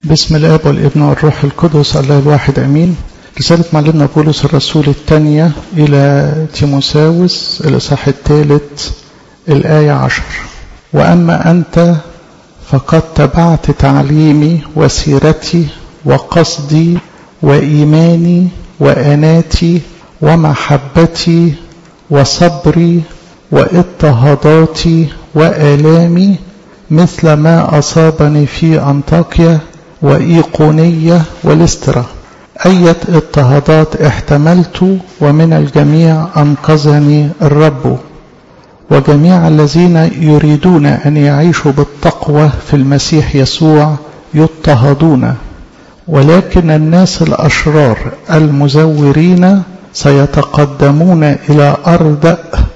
بسم الاب والابن والروح القدس الله الواحد امين رسالة معلمنا بولس الرسول الثانية إلى تيموساوس الإصحاح الثالث الآية عشر وأما أنت فقد تبعت تعليمي وسيرتي وقصدي وإيماني وأناتي ومحبتي وصبري واضطهاداتي وآلامي مثل ما أصابني في أنطاكيا وإيقونية والاسترا أية اضطهادات احتملت ومن الجميع أنقذني الرب وجميع الذين يريدون أن يعيشوا بالتقوى في المسيح يسوع يضطهدون ولكن الناس الأشرار المزورين سيتقدمون إلى أرض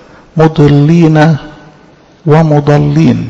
مضلين ومضلين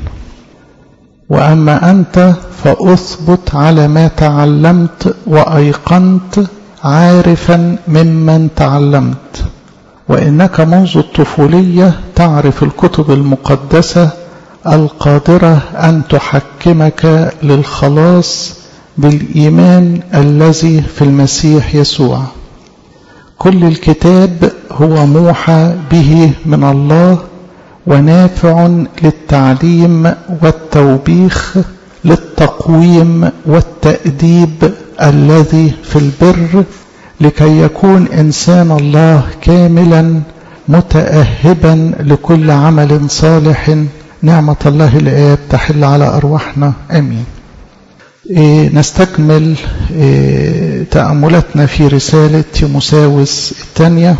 وأما أنت فأثبت على ما تعلمت وأيقنت عارفا ممن تعلمت وإنك منذ الطفولية تعرف الكتب المقدسة القادرة أن تحكمك للخلاص بالإيمان الذي في المسيح يسوع كل الكتاب هو موحى به من الله ونافع للتعليم والتوبيخ للتقويم والتأديب الذي في البر لكي يكون إنسان الله كاملا متأهبا لكل عمل صالح نعمة الله الآب تحل على أرواحنا آمين إيه نستكمل إيه تأملاتنا في رسالة تيموساوس الثانية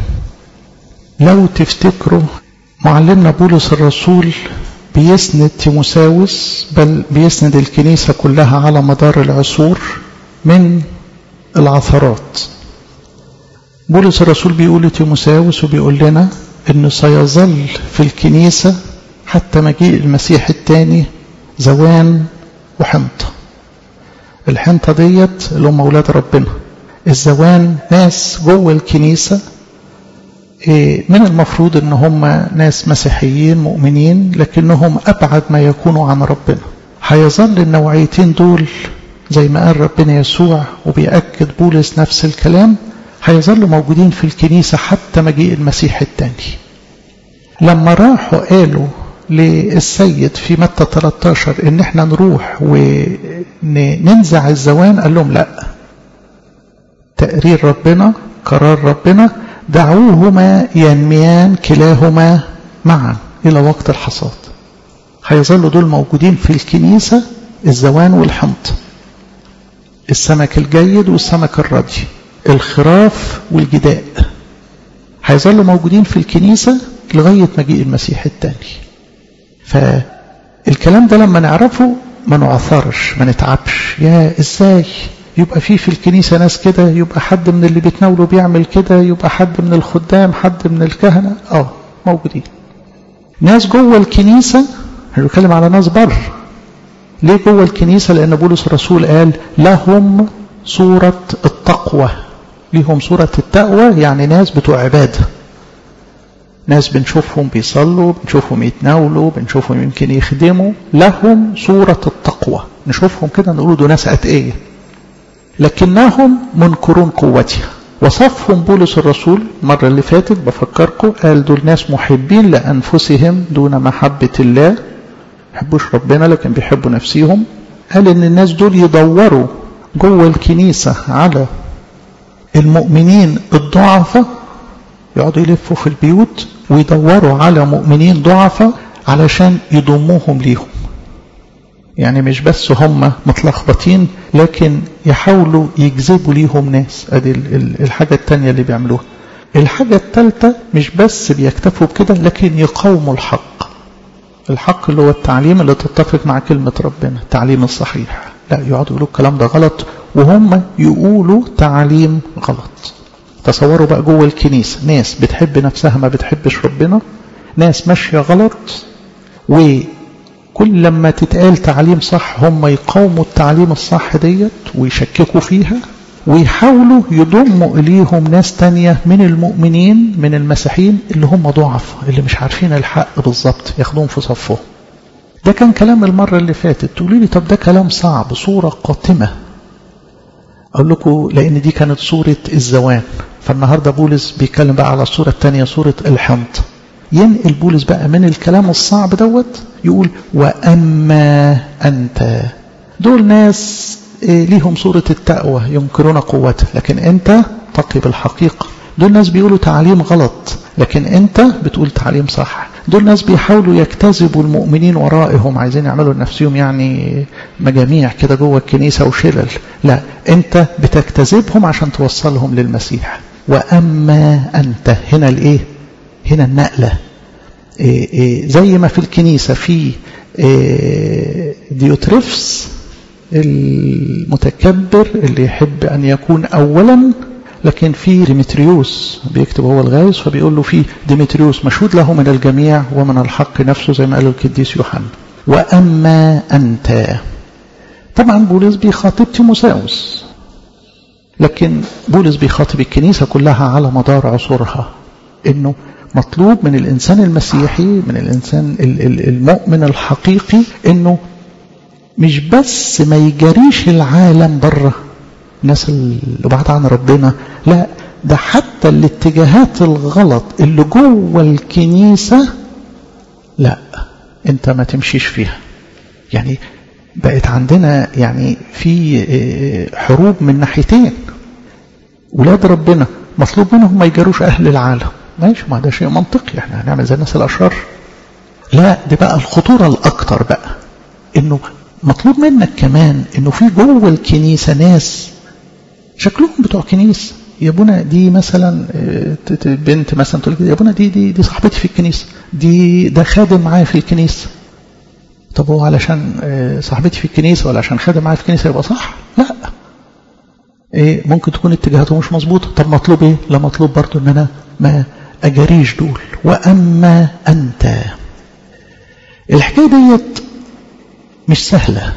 لو تفتكروا معلمنا بولس الرسول بيسند تيموساوس بل بيسند الكنيسة كلها على مدار العصور من العثرات بولس الرسول بيقول لتيموساوس وبيقول لنا انه سيظل في الكنيسة حتى مجيء المسيح الثاني زوان وحنطة الحنطة ديت اللي هم أولاد ربنا الزوان ناس جوه الكنيسة من المفروض ان هم ناس مسيحيين مؤمنين لكنهم ابعد ما يكونوا عن ربنا هيظل النوعيتين دول زي ما قال ربنا يسوع وبيأكد بولس نفس الكلام هيظلوا موجودين في الكنيسة حتى مجيء المسيح الثاني لما راحوا قالوا للسيد في متى 13 ان احنا نروح وننزع الزوان قال لهم لا تقرير ربنا قرار ربنا دعوهما ينميان كلاهما معا إلى وقت الحصاد هيظلوا دول موجودين في الكنيسة الزوان والحنط السمك الجيد والسمك الردي الخراف والجداء هيظلوا موجودين في الكنيسة لغاية مجيء المسيح الثاني فالكلام ده لما نعرفه ما نعثرش ما نتعبش يا ازاي يبقى في في الكنيسة ناس كده يبقى حد من اللي بيتناولوا بيعمل كده يبقى حد من الخدام حد من الكهنة اه موجودين ناس جوه الكنيسة بنتكلم على ناس بر ليه جوه الكنيسة لأن بولس الرسول قال لهم صورة التقوى ليهم صورة التقوى يعني ناس بتوع عبادة ناس بنشوفهم بيصلوا بنشوفهم يتناولوا بنشوفهم يمكن يخدموا لهم صورة التقوى نشوفهم كده نقول دول ناس أتقية لكنهم منكرون قوتها وصفهم بولس الرسول المرة اللي فاتت بفكركم قال دول ناس محبين لأنفسهم دون محبة الله يحبوش ربنا لكن بيحبوا نفسهم قال ان الناس دول يدوروا جوه الكنيسة على المؤمنين الضعفاء يقعدوا يلفوا في البيوت ويدوروا على مؤمنين ضعفاء علشان يضموهم ليهم يعني مش بس هم متلخبطين لكن يحاولوا يجذبوا ليهم ناس ادي الحاجة التانية اللي بيعملوها الحاجة التالتة مش بس بيكتفوا بكده لكن يقاوموا الحق الحق اللي هو التعليم اللي تتفق مع كلمة ربنا التعليم الصحيح لا يقعدوا يقولوا الكلام ده غلط وهم يقولوا تعليم غلط تصوروا بقى جوه الكنيسة ناس بتحب نفسها ما بتحبش ربنا ناس ماشية غلط و كل لما تتقال تعليم صح هم يقاوموا التعليم الصح ديت ويشككوا فيها ويحاولوا يضموا إليهم ناس تانية من المؤمنين من المسيحيين اللي هم ضعف اللي مش عارفين الحق بالظبط ياخدوهم في صفهم ده كان كلام المرة اللي فاتت تقولي لي طب ده كلام صعب صورة قاتمة أقول لكم لأن دي كانت صورة الزوان فالنهاردة بولس بيتكلم بقى على الصورة الثانية صورة الحنط ينقل بولس بقى من الكلام الصعب دوت يقول وأما أنت دول ناس ليهم صورة التقوى ينكرون قوته لكن أنت تقي بالحقيقة دول ناس بيقولوا تعليم غلط لكن أنت بتقول تعليم صح دول ناس بيحاولوا يجتذبوا المؤمنين ورائهم عايزين يعملوا لنفسهم يعني مجاميع كده جوه الكنيسة وشلل لا أنت بتجتذبهم عشان توصلهم للمسيح وأما أنت هنا الإيه هنا النقلة إيه إيه زي ما في الكنيسة في إيه ديوتريفس المتكبر اللي يحب أن يكون أولا لكن في ديمتريوس بيكتب هو الغايز فبيقول له في ديمتريوس مشهود له من الجميع ومن الحق نفسه زي ما قال القديس يوحنا وأما أنت طبعا بولس بيخاطب تيموساوس لكن بولس بيخاطب الكنيسة كلها على مدار عصورها انه مطلوب من الإنسان المسيحي من الإنسان المؤمن الحقيقي انه مش بس ما يجريش العالم بره الناس اللي بعد عن ربنا لا ده حتى الاتجاهات الغلط اللي جوه الكنيسة لا انت ما تمشيش فيها يعني بقت عندنا يعني في حروب من ناحيتين ولاد ربنا مطلوب منهم ما يجروش أهل العالم ماشي ما ده شيء منطقي احنا هنعمل زي الناس الأشرار لا دي بقى الخطورة الأكتر بقى انه مطلوب منك كمان انه في جوه الكنيسة ناس شكلهم بتوع كنيسة يا ابونا دي مثلا بنت مثلا تقول يا ابونا دي دي دي صاحبتي في الكنيسة دي ده خادم معايا في الكنيسة طب هو علشان صاحبتي في الكنيسة ولا عشان خادم معايا في الكنيسة يبقى صح لا ايه ممكن تكون اتجاهاته مش مظبوطة طب مطلوب ايه لا مطلوب برضو ان انا ما اجريش دول واما انت الحكاية ديت مش سهلة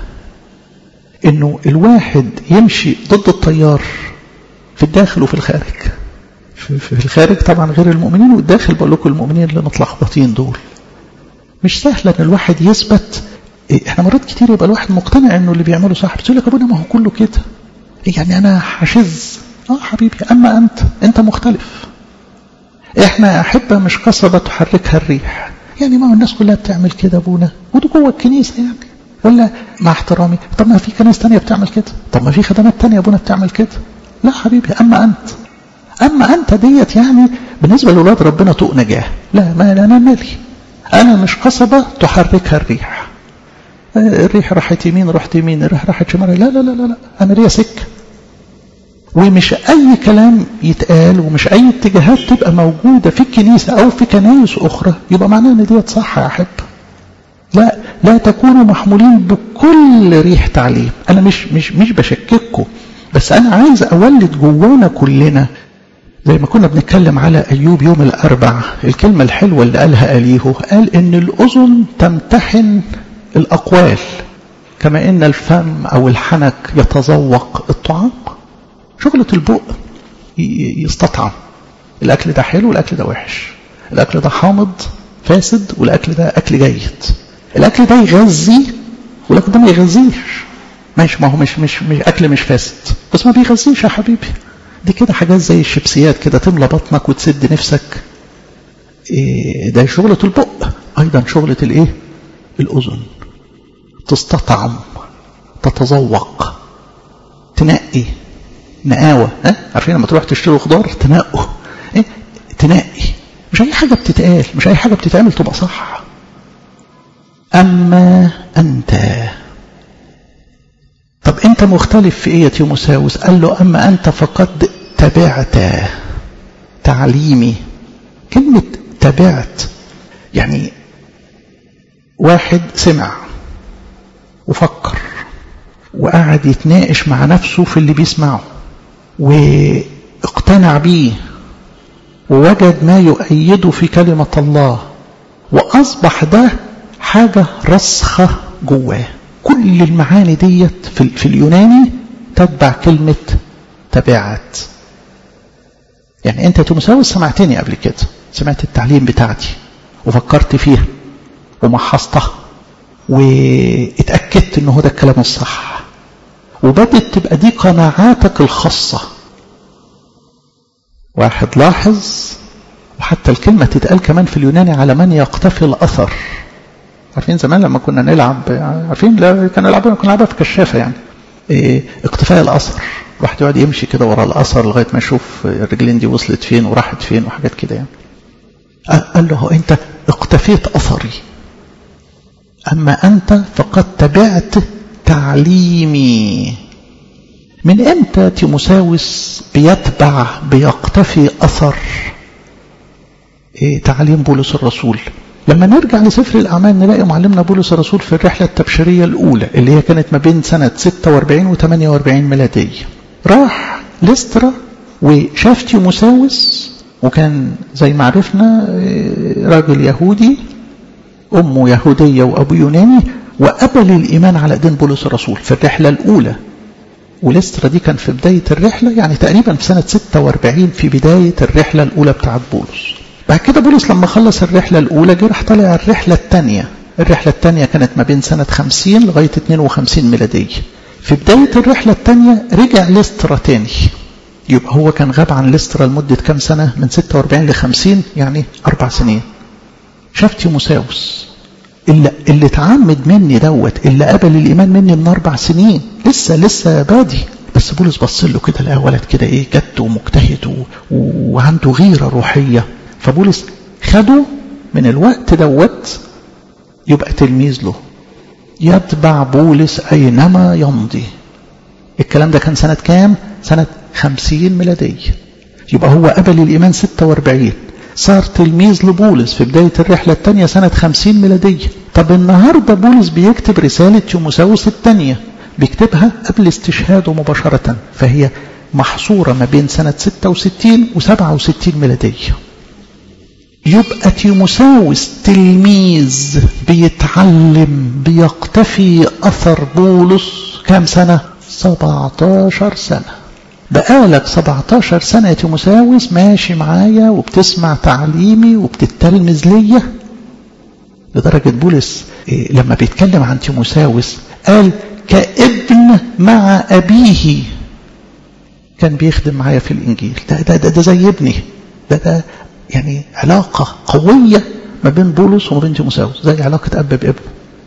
انه الواحد يمشي ضد التيار في الداخل وفي الخارج في الخارج طبعا غير المؤمنين والداخل بقول لكم المؤمنين اللي متلخبطين دول مش سهل ان الواحد يثبت احنا مرات كتير يبقى الواحد مقتنع انه اللي بيعمله صح بس يقول لك ابونا ما هو كله كده يعني انا حشز اه حبيبي اما انت انت مختلف احنا احبه مش قصبه تحركها الريح يعني ما هو الناس كلها بتعمل كده ابونا وده جوه الكنيسه يعني ولا مع احترامي طب ما في كنائس تانية بتعمل كده طب ما في خدمات تانية ابونا بتعمل كده لا حبيبي اما انت اما انت ديت يعني بالنسبه لاولاد ربنا طوق نجاه لا ما انا مالي انا مش قصبه تحركها الريح الريح راحت يمين رحت يمين الريح راحت شمال لا لا لا لا, لا. انا ليا سكه ومش اي كلام يتقال ومش اي اتجاهات تبقى موجوده في الكنيسه او في كنايس اخرى يبقى معناه ان ديت صح يا احب لا لا تكونوا محمولين بكل ريح تعليم انا مش مش مش بشكككم بس انا عايز اولد جوانا كلنا زي ما كنا بنتكلم على ايوب يوم الاربع الكلمه الحلوه اللي قالها اليهو قال ان الاذن تمتحن الاقوال كما ان الفم او الحنك يتذوق الطعام شغله البق يستطعم الاكل ده حلو والاكل ده وحش الاكل ده حامض فاسد والاكل ده اكل جيد الاكل ده يغذي والاكل ده ما يغذيش ماشي ما هو مش مش مش اكل مش فاسد بس ما بيغذيش يا حبيبي دي كده حاجات زي الشيبسيات كده تملى بطنك وتسد نفسك إيه ده شغلة البق ايضا شغلة الايه الاذن تستطعم تتذوق تنقي نقاوة ها عارفين لما تروح تشتري خضار تنقوا إيه؟ تنقي مش اي حاجة بتتقال مش اي حاجة بتتعمل تبقى صح اما انت طب انت مختلف في ايه يا تيموساوس قال له اما انت فقد تبعت تعليمي كلمة تبعت يعني واحد سمع وفكر وقعد يتناقش مع نفسه في اللي بيسمعه واقتنع بيه ووجد ما يؤيده في كلمة الله وأصبح ده حاجة رسخة جواه كل المعاني ديت في, في اليوناني تتبع كلمة تبعت يعني انت تمساوس سمعتني قبل كده سمعت التعليم بتاعتي وفكرت فيها ومحصتها واتأكدت ان هو ده الكلام الصح وبدت تبقى دي قناعاتك الخاصة واحد لاحظ وحتى الكلمة تتقال كمان في اليوناني على من يقتفي الأثر عارفين زمان لما كنا نلعب عارفين لا كان نلعب كنا نلعبها في كشافة يعني إيه اقتفاء الأثر الواحد يقعد يمشي كده ورا الأثر لغاية ما يشوف الرجلين دي وصلت فين وراحت فين وحاجات كده يعني قال له أنت اقتفيت أثري أما أنت فقد تبعت تعليمي من امتى تيموساوس بيتبع بيقتفي اثر إيه تعليم بولس الرسول لما نرجع لسفر الاعمال نلاقي معلمنا بولس الرسول في الرحله التبشيريه الاولى اللي هي كانت ما بين سنه 46 و 48 ميلاديه راح لسترا وشاف تيموساوس وكان زي ما عرفنا راجل يهودي امه يهوديه وابوه يوناني وقبل الايمان على ايدين بولس الرسول في الرحله الاولى ولسترا دي كان في بداية الرحلة يعني تقريبا في سنة 46 في بداية الرحلة الأولى بتاعت بولس بعد كده بولس لما خلص الرحلة الأولى جه راح طالع الرحلة الثانية الرحلة الثانية كانت ما بين سنة 50 لغاية 52 ميلادية في بداية الرحلة الثانية رجع لسترا تاني يبقى هو كان غاب عن لسترا لمدة كام سنة من 46 ل 50 يعني أربع سنين شاف تيموساوس اللي, اللي اتعمد مني دوت اللي قبل الإيمان مني من أربع سنين لسه لسه بادي بس بولس بص له كده لقى ولد كده ايه جد ومجتهد و... وعنده غيرة روحية فبولس خده من الوقت دوت يبقى تلميذ له يتبع بولس أينما يمضي الكلام ده كان سنة كام؟ سنة خمسين ميلادية يبقى هو قبل الإيمان ستة واربعين صار تلميذ لبولس في بداية الرحلة الثانية سنة خمسين ميلادية طب النهاردة بولس بيكتب رسالة تيموساوس الثانية بيكتبها قبل استشهاده مباشرة فهي محصورة ما بين سنة 66 و 67 ميلادية يبقى تيموساوس تلميذ بيتعلم بيقتفي أثر بولس كام سنة 17 سنة بقالك 17 سنة يا تيموساوس ماشي معايا وبتسمع تعليمي وبتتلمذ ليا لدرجة بولس إيه لما بيتكلم عن تيموساوس قال كابن مع أبيه كان بيخدم معايا في الإنجيل ده, ده, ده, ده زي ابني ده, ده يعني علاقة قوية ما بين بولس وما بين تيموساوس زي علاقة أب بابنه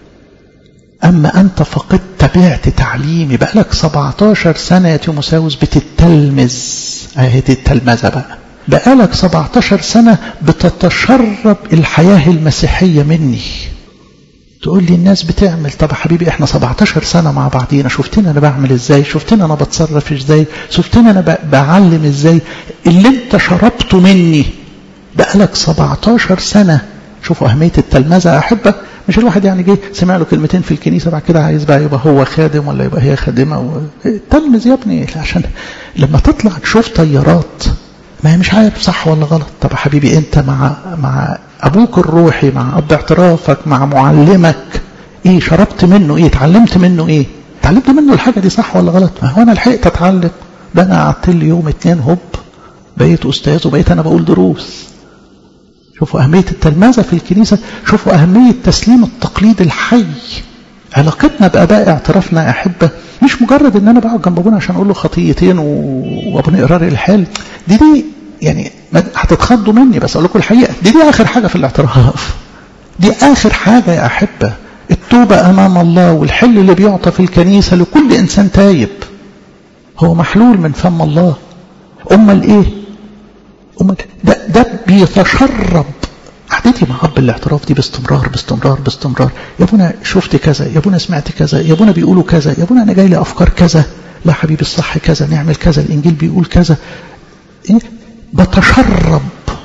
أما أنت فقد تبعت تعليمي بقالك 17 سنة يا تيموساوس بتتلمذ أهي دي التلمذة بقى بقالك 17 سنة بتتشرب الحياة المسيحية مني تقول لي الناس بتعمل طب حبيبي احنا 17 سنة مع بعضينا شفتني انا بعمل ازاي شفتني انا بتصرف ازاي شفتني انا بعلم ازاي اللي انت شربته مني بقالك 17 سنة شوفوا أهمية التلمذة أحبة مش الواحد يعني جه سمع له كلمتين في الكنيسة بعد كده عايز بقى يبقى هو خادم ولا يبقى هي خادمة و... تلمذ يا ابني عشان لما تطلع تشوف طيارات ما هي مش عارف صح ولا غلط طب حبيبي انت مع مع ابوك الروحي مع اب اعترافك مع معلمك ايه شربت منه ايه اتعلمت منه ايه اتعلمت منه الحاجة دي صح ولا غلط ما هو انا لحقت اتعلم ده انا قعدت لي يوم اتنين هوب بقيت استاذ وبقيت انا بقول دروس شوفوا أهمية التلمذة في الكنيسة شوفوا أهمية تسليم التقليد الحي علاقتنا بآباء اعترافنا يا أحبة مش مجرد ان انا بقعد جنب ابونا عشان اقول له خطيتين وابونا اقرار الحال دي دي يعني هتتخضوا مني بس اقول لكم الحقيقه دي دي اخر حاجه في الاعتراف دي اخر حاجه يا احبه التوبه امام الله والحل اللي بيعطى في الكنيسه لكل انسان تايب هو محلول من فم الله امال ايه امال ده ده بيتشرب قعدتي مع اب الاعتراف دي باستمرار باستمرار باستمرار يا ابونا شفت كذا يا ابونا سمعت كذا يا ابونا بيقولوا كذا يا ابونا انا جاي لي افكار كذا لا حبيبي الصح كذا نعمل كذا الانجيل بيقول كذا إيه؟ بتشرب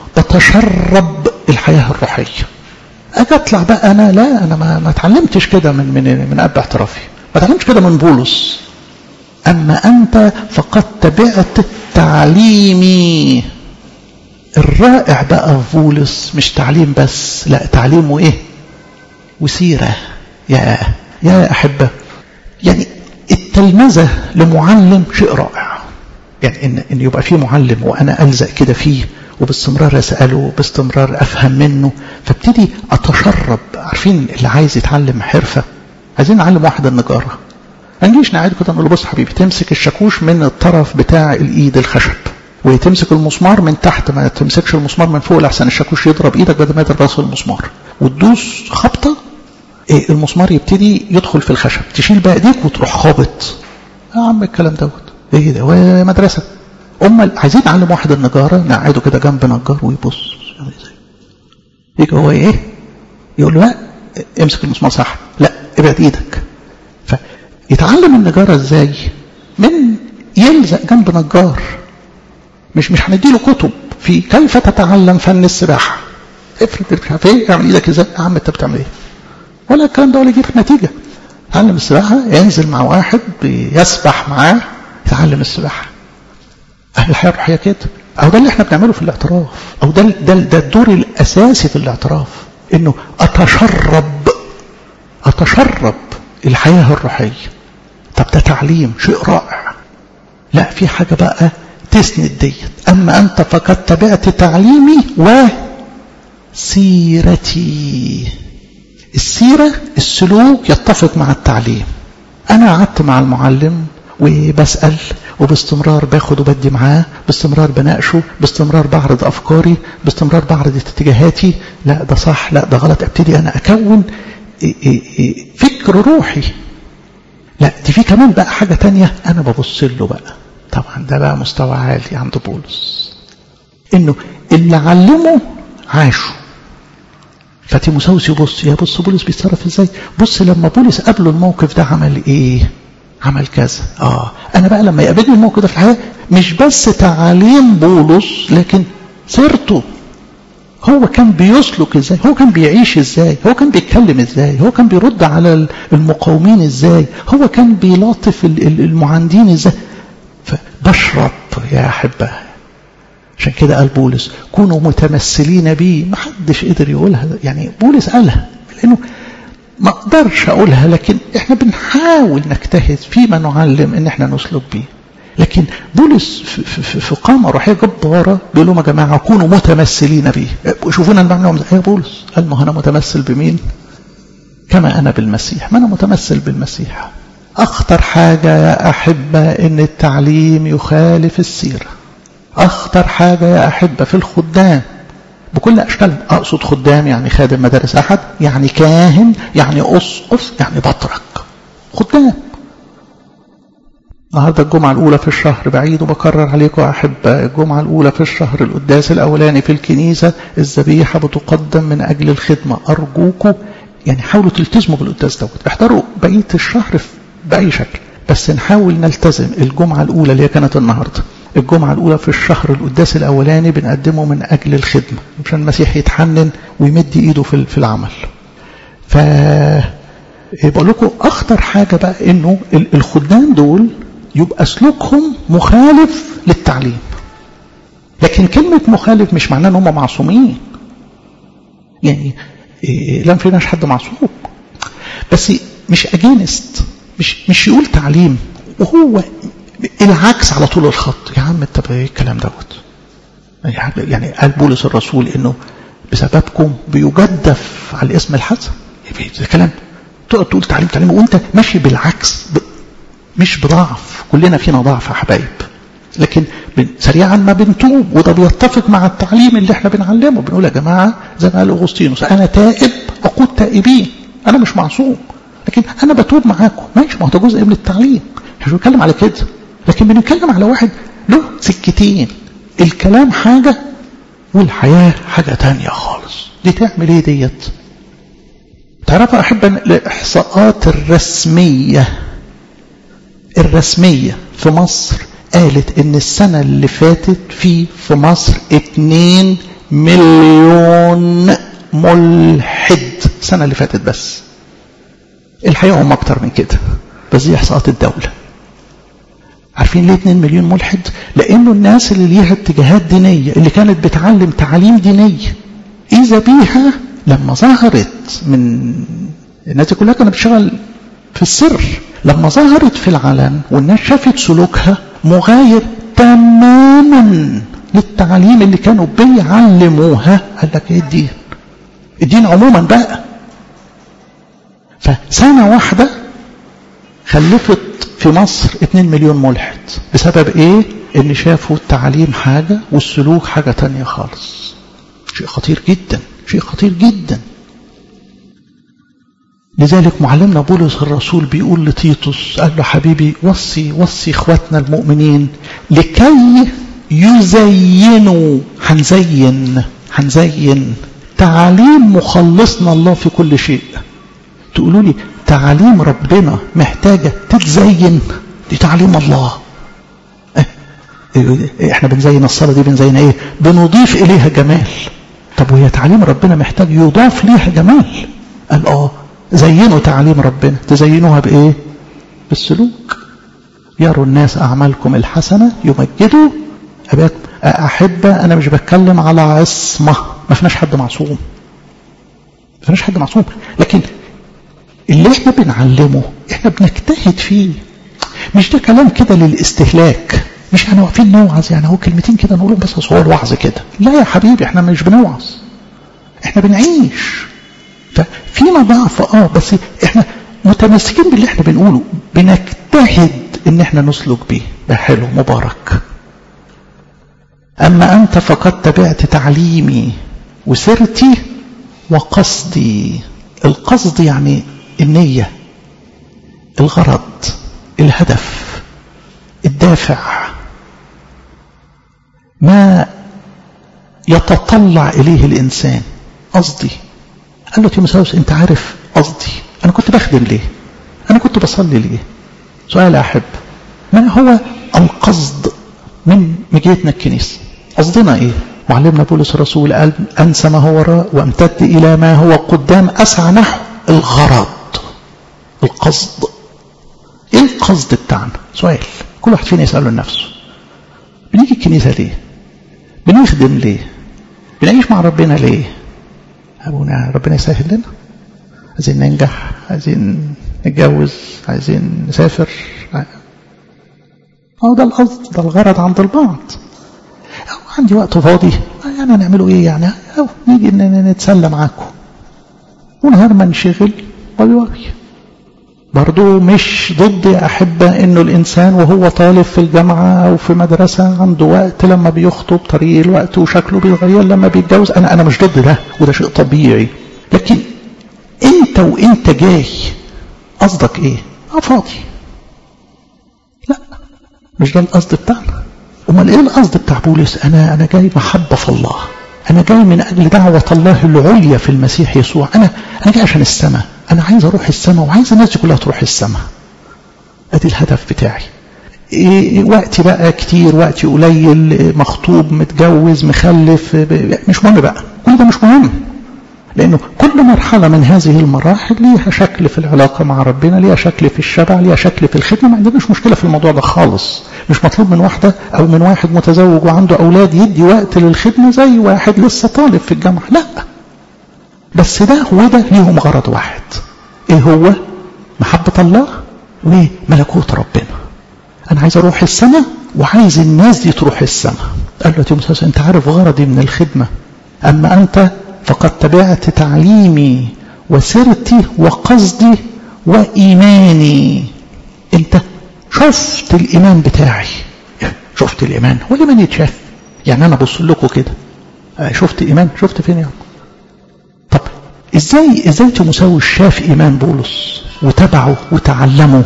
بتشرب الحياه الروحيه اجي اطلع بقى انا لا انا ما, ما اتعلمتش كده من من من اب اعترافي ما اتعلمتش كده من بولس اما انت فقد تبعت تعليمي الرائع بقى في بولس مش تعليم بس لا تعليم وايه وسيرة يا يا أحبة يعني التلمذة لمعلم شيء رائع يعني إن, إن يبقى في معلم وأنا ألزق كده فيه وباستمرار أسأله باستمرار أفهم منه فابتدي أتشرب عارفين اللي عايز يتعلم حرفة عايزين نعلم واحد النجارة ما نجيش نعيد كده نقول له بص حبيبي تمسك الشاكوش من الطرف بتاع الايد الخشب وتمسك المسمار من تحت ما تمسكش المسمار من فوق لحسن الشاكوش يضرب ايدك بدل ما يضرب راس المسمار وتدوس خبطه إيه المسمار يبتدي يدخل في الخشب تشيل بقى ايديك وتروح خابط يا عم الكلام دوت ايه ده مدرسه امال عايزين نعلم واحد النجاره نقعده كده جنب نجار ويبص يجي هو ايه يقول له لا امسك المسمار صح لا ابعد ايدك فيتعلم النجاره ازاي من يلزق جنب نجار مش مش هنديله كتب في كيف تتعلم فن السباحه افرض مش عارف ايه اعمل ايدك ازاي يا عم انت بتعمل ايه ولا الكلام ده ولا يجيب نتيجه يتعلم السباحه ينزل مع واحد بيسبح معاه يتعلم السباحه اهل الحياه الروحيه كده او ده اللي احنا بنعمله في الاعتراف او ده ده, ده الدور الاساسي في الاعتراف انه اتشرب اتشرب الحياه الروحيه طب ده تعليم شيء رائع لا في حاجه بقى تسند ديت اما انت فقد تبعت تعليمي وسيرتي السيره السلوك يتفق مع التعليم انا قعدت مع المعلم وبسأل وباستمرار باخد وبدي معاه باستمرار بناقشه باستمرار بعرض أفكاري باستمرار بعرض اتجاهاتي لا ده صح لا ده غلط ابتدي أنا أكون فكر روحي لا دي في كمان بقى حاجة تانية أنا ببص له بقى طبعا ده بقى مستوى عالي عند بولس إنه اللي علمه عاشه فتيموساوس يبص يا بص بولس بيتصرف ازاي بص لما بولس قابله الموقف ده عمل ايه عمل كذا اه انا بقى لما يقابلني الموقف ده في الحياه مش بس تعاليم بولس لكن سيرته هو كان بيسلك ازاي هو كان بيعيش ازاي هو كان بيتكلم ازاي هو كان بيرد على المقاومين ازاي هو كان بيلاطف المعاندين ازاي فبشرب يا احبه عشان كده قال بولس كونوا متمثلين بي ما حدش قدر يقولها يعني بولس قالها لانه ما اقدرش اقولها لكن احنا بنحاول نجتهد فيما نعلم ان احنا نسلك بيه لكن بولس في, في, في قامة روحية جبارة بيقول لهم يا جماعة كونوا متمثلين بيه شوفونا انا بعمل يا بولس قال ما انا متمثل بمين كما انا بالمسيح ما انا متمثل بالمسيح اخطر حاجة يا احبة ان التعليم يخالف السيرة اخطر حاجة يا احبة في الخدام بكل أشكالهم أقصد خدام يعني خادم مدارس أحد يعني كاهن يعني أسقف يعني بطرك خدام النهارده الجمعة الأولى في الشهر بعيد وبكرر عليكم يا أحبة الجمعة الأولى في الشهر القداس الأولاني في الكنيسة الذبيحة بتقدم من أجل الخدمة أرجوكم يعني حاولوا تلتزموا بالقداس دوت احضروا بقية الشهر بأي شكل بس نحاول نلتزم الجمعة الأولى اللي هي كانت النهارده الجمعة الأولى في الشهر القداس الأولاني بنقدمه من أجل الخدمة عشان المسيح يتحنن ويمد إيده في في العمل ف بقول لكم أخطر حاجة بقى إنه الخدام دول يبقى سلوكهم مخالف للتعليم لكن كلمة مخالف مش معناه إن هم معصومين يعني لا فيناش حد معصوم بس مش أجينست مش مش يقول تعليم وهو العكس على طول الخط يا عم انت ايه الكلام دوت يعني قال بولس الرسول انه بسببكم بيجدف على الاسم الحسن ده كلام تقعد تقول تعليم تعليم وانت ماشي بالعكس ب... مش بضعف كلنا فينا ضعف يا حبايب لكن سريعا ما بنتوب وده بيتفق مع التعليم اللي احنا بنعلمه بنقول يا جماعه زي ما قال اغسطينوس انا تائب اقود تائبين انا مش معصوم لكن انا بتوب معاكم ماشي ما هو ده جزء من التعليم مش بنتكلم على كده لكن بنتكلم على واحد له سكتين الكلام حاجة والحياة حاجة تانية خالص دي تعمل ايه ديت تعرفوا أحب الإحصاءات الرسمية الرسمية في مصر قالت ان السنة اللي فاتت في في مصر اتنين مليون ملحد السنة اللي فاتت بس الحقيقة هم اكتر من كده بس دي احصاءات الدولة عارفين ليه 2 مليون ملحد لانه الناس اللي ليها اتجاهات دينية اللي كانت بتعلم تعليم دينية اذا بيها لما ظهرت من الناس كلها كانت بتشتغل في السر لما ظهرت في العلن والناس شافت سلوكها مغاير تماما للتعليم اللي كانوا بيعلموها قال لك ايه الدين الدين عموما بقى فسنة واحدة خلفت في مصر 2 مليون ملحد بسبب ايه ان شافوا التعليم حاجة والسلوك حاجة تانية خالص شيء خطير جدا شيء خطير جدا لذلك معلمنا بولس الرسول بيقول لتيتوس قال له حبيبي وصي وصي اخواتنا المؤمنين لكي يزينوا هنزين هنزين تعاليم مخلصنا الله في كل شيء تقولوا لي تعاليم ربنا محتاجة تتزين دي تعاليم الله إيه احنا بنزين الصلاة دي بنزين ايه بنضيف اليها جمال طب وهي تعاليم ربنا محتاج يضاف ليها جمال قال اه زينوا تعاليم ربنا تزينوها بايه بالسلوك يروا الناس اعمالكم الحسنة يمجدوا اباكم احبة انا مش بتكلم على عصمة ما فيناش حد معصوم ما فيناش حد معصوم لكن اللي احنا بنعلمه احنا بنجتهد فيه مش ده كلام كده للاستهلاك مش احنا واقفين نوعظ يعني هو كلمتين كده نقولهم بس هو الوعظ كده لا يا حبيبي احنا مش بنوعظ احنا بنعيش ففينا ضعف اه بس احنا متمسكين باللي احنا بنقوله بنجتهد ان احنا نسلك بيه ده حلو مبارك اما انت فقد تبعت تعليمي وسرتي وقصدي القصد يعني النية الغرض الهدف الدافع ما يتطلع إليه الإنسان قصدي قال له تيموساوس أنت عارف قصدي أنا كنت بخدم ليه أنا كنت بصلي ليه سؤال أحب ما هو القصد من مجيتنا الكنيسة قصدنا إيه معلمنا بولس الرسول قال أنسى ما هو وراء وامتد إلى ما هو قدام أسعى نحو الغرض القصد ايه القصد بتاعنا سؤال كل واحد فينا يسأله لنفسه بنيجي الكنيسة ليه بنخدم ليه بنعيش مع ربنا ليه أبونا ربنا يسهل لنا عايزين ننجح عايزين نتجوز عايزين نسافر هو ده القصد ده الغرض عند البعض أو عندي وقت فاضي يعني هنعمله ايه يعني أو نيجي نتسلى معاكم ونهار ما نشغل وبي وبي برضو مش ضد يا أحبة إنه الإنسان وهو طالب في الجامعة أو في مدرسة عنده وقت لما بيخطب طريق الوقت وشكله بيتغير لما بيتجوز أنا أنا مش ضد ده وده شيء طبيعي لكن أنت وأنت جاي قصدك إيه؟ أه فاضي لا مش ده القصد بتاعنا أمال إيه القصد بتاع بولس؟ أنا أنا جاي محبة في الله أنا جاي من أجل دعوة الله العليا في المسيح يسوع أنا أنا جاي عشان السماء أنا عايز أروح السماء وعايز الناس دي كلها تروح السماء أدي الهدف بتاعي إيه وقتي بقى كتير وقتي قليل مخطوب متجوز مخلف مش مهم بقى كل ده مش مهم لأنه كل مرحلة من هذه المراحل ليها شكل في العلاقة مع ربنا ليها شكل في الشبع ليها شكل في الخدمة ما عندناش مشكلة في الموضوع ده خالص مش مطلوب من واحدة أو من واحد متزوج وعنده أولاد يدي وقت للخدمة زي واحد لسه طالب في الجامعة لا بس ده وده ليهم غرض واحد ايه هو محبة الله وملكوت ربنا انا عايز اروح السماء وعايز الناس دي تروح السماء قال له تيموثاوس انت عارف غرضي من الخدمة اما انت فقد تبعت تعليمي وسرتي وقصدي وإيماني أنت شفت الإيمان بتاعي شفت الإيمان هو الإيمان يتشاف يعني أنا أبص لكم كده شفت إيمان شفت فين يعني طب إزاي إزاي تمساوي شاف إيمان بولس وتبعه وتعلمه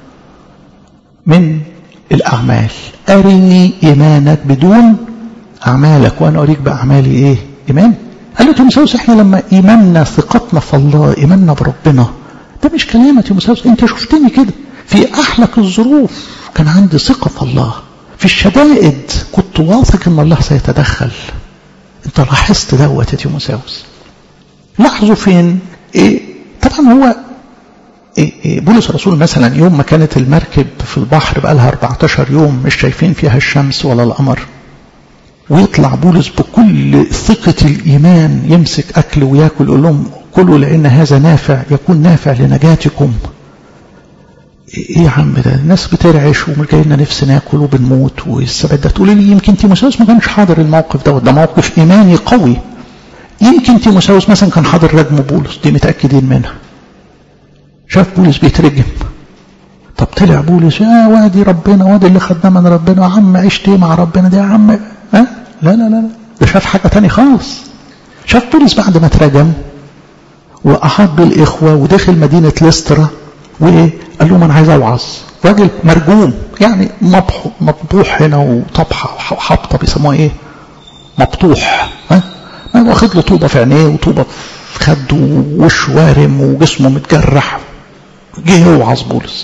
من الأعمال أرني إيمانك بدون أعمالك وأنا أريك بأعمالي إيه إيمان قال له تيموساوس احنا لما ايماننا ثقتنا في الله ايماننا بربنا ده مش كلام يا تيموساوس انت شفتني كده في احلك الظروف كان عندي ثقه في الله في الشدائد كنت واثق ان الله سيتدخل انت لاحظت دوت يا تيموساوس لاحظوا فين إيه طبعا هو إيه إيه بولس الرسول مثلا يوم ما كانت المركب في البحر بقى لها 14 يوم مش شايفين فيها الشمس ولا القمر ويطلع بولس بكل ثقة الإيمان يمسك أكل وياكل يقول لهم كلوا لأن هذا نافع يكون نافع لنجاتكم ايه يا عم ده الناس بترعش ومش جاي لنا نفس ناكل وبنموت والسبت ده تقولي لي يمكن تيموساوس ما كانش حاضر الموقف دوت ده موقف ايماني قوي يمكن تيموساوس مثلا كان حاضر رجم بولس دي متاكدين منها شاف بولس بيترجم طب طلع بولس يا وادي ربنا وادي اللي خدناه من ربنا يا عم عشت ايه مع ربنا ده يا عم ها لا لا لا ده شاف حاجه تاني خالص شاف بولس بعد ما اترجم واحاط بالاخوه ودخل مدينه ليسترا وايه قال لهم انا عايز اوعظ راجل مرجوم يعني مطبوح هنا وطبحه وحبطه بيسموها ايه مبطوح ها واخد له طوبه في عينيه وطوبه في خده ووش وارم وجسمه متجرح جه يوعظ بولس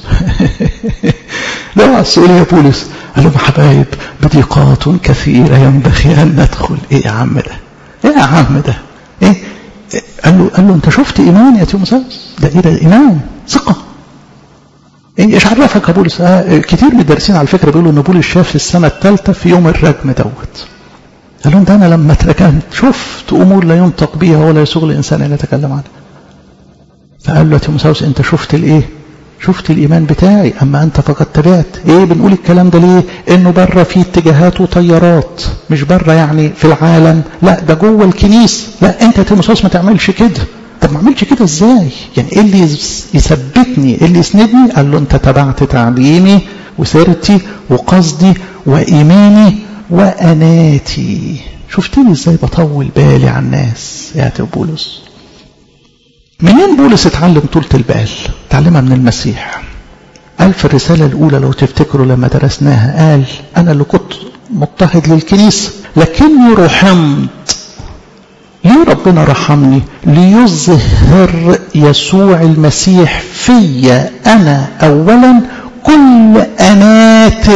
لا السؤال يا بولس قال لهم حبايب بضيقات كثيرة ينبغي أن ندخل إيه يا عم ده إيه يا عم ده إيه قال له قال له أنت شفت إيمان يا تيموساوس ده إيه ده إيمان ثقة إيه إيش عرفك يا بولس آه كتير من الدارسين على فكرة بيقولوا إن بولس شاف في السنة الثالثة في يوم الرجم دوت قال لهم ده أنا لما اترجمت شفت أمور لا ينطق بها ولا يسوغ الإنسان أن يتكلم عنها فقال له يا تيموساوس انت شفت الايه شفت الايمان بتاعي اما انت فقد تبعت ايه بنقول الكلام ده ليه انه بره في اتجاهات وطيارات مش بره يعني في العالم لا ده جوه الكنيسه لا انت يا تيموساوس ما تعملش كده طب ما اعملش كده ازاي يعني ايه اللي يثبتني ايه اللي يسندني قال له انت تبعت تعليمي وسيرتي وقصدي وايماني واناتي شفتني ازاي بطول بالي على الناس يا بولس منين بولس اتعلم طولة البال اتعلمها من المسيح قال في الرسالة الأولى لو تفتكروا لما درسناها قال أنا اللي كنت مضطهد للكنيسة لكني رحمت ليه ربنا رحمني ليظهر يسوع المسيح فيا أنا أولا كل أنات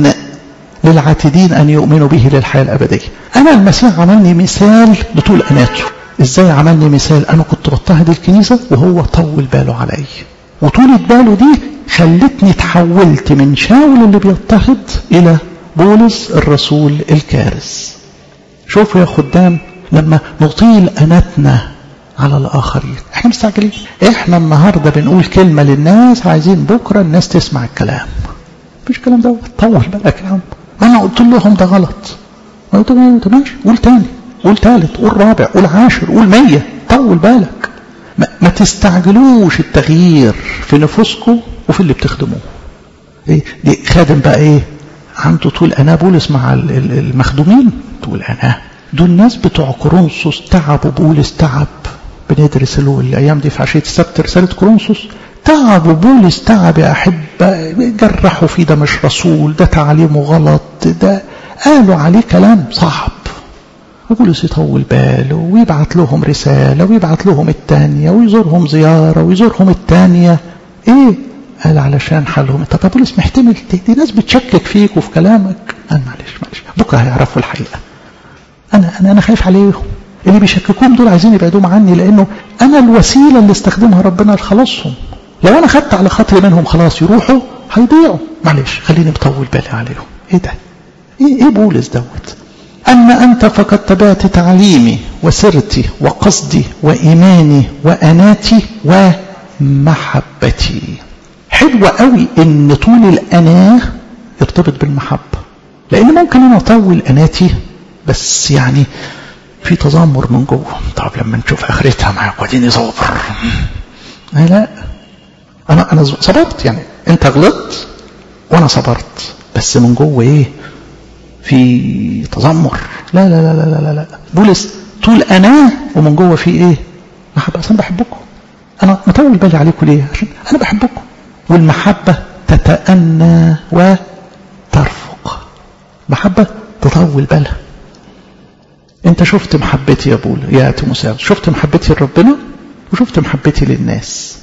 للعاتدين أن يؤمنوا به للحياة الأبدية أنا المسيح عملني مثال لطول أناته ازاي عملني مثال انا كنت بضطهد الكنيسه وهو طول باله عليا وطولة باله دي خلتني تحولت من شاول اللي بيضطهد الى بولس الرسول الكارث شوفوا يا خدام لما نطيل اناتنا على الاخرين احنا مستعجلين احنا النهارده بنقول كلمه للناس عايزين بكره الناس تسمع الكلام مفيش كلام دوت طول بالك يا عم انا قلت لهم ده غلط قلت لهم ماشي قول تاني قول ثالث قول رابع قول عاشر قول مية طول بالك ما, ما تستعجلوش التغيير في نفوسكم وفي اللي بتخدموه إيه دي خادم بقى ايه عنده طول انا بولس مع المخدومين طول انا دول ناس بتوع كورنثوس تعبوا بولس تعب بندرس له الايام دي في عشيه السبت رساله كورنثوس تعبوا بولس تعب يا احبه جرحوا فيه ده مش رسول ده تعليمه غلط ده قالوا عليه كلام صعب وبولس يطول باله ويبعت لهم رسالة ويبعت لهم التانية ويزورهم زيارة ويزورهم التانية ايه قال علشان حالهم طب يا بولس محتمل دي ناس بتشكك فيك وفي كلامك قال معلش معلش بكره هيعرفوا الحقيقة انا انا انا خايف عليهم اللي بيشككوهم دول عايزين يبعدوهم عني لانه انا الوسيلة اللي استخدمها ربنا لخلاصهم لو انا خدت على خاطري منهم خلاص يروحوا هيضيعوا معلش خليني مطول بالي عليهم ايه ده ايه ايه بولس دوت أما أنت فقد تبعت تعليمي وسرتي وقصدي وإيماني وأناتي ومحبتي حلوة قوي إن طول الأناة يرتبط بالمحبة لأن ممكن أنا أطول أناتي بس يعني في تذمر من جوه طب لما نشوف آخرتها معاك وديني صابر لا أنا أنا صبرت يعني أنت غلطت وأنا صبرت بس من جوه إيه في تذمر لا لا لا لا لا لا بولس طول انا ومن جوه في ايه محبه انا بحبكم انا مطول بالي عليكم ليه عشان انا بحبكم والمحبه تتأنى وترفق محبه تطول بالها انت شفت محبتي يا بول يا تيموساوس شفت محبتي لربنا وشفت محبتي للناس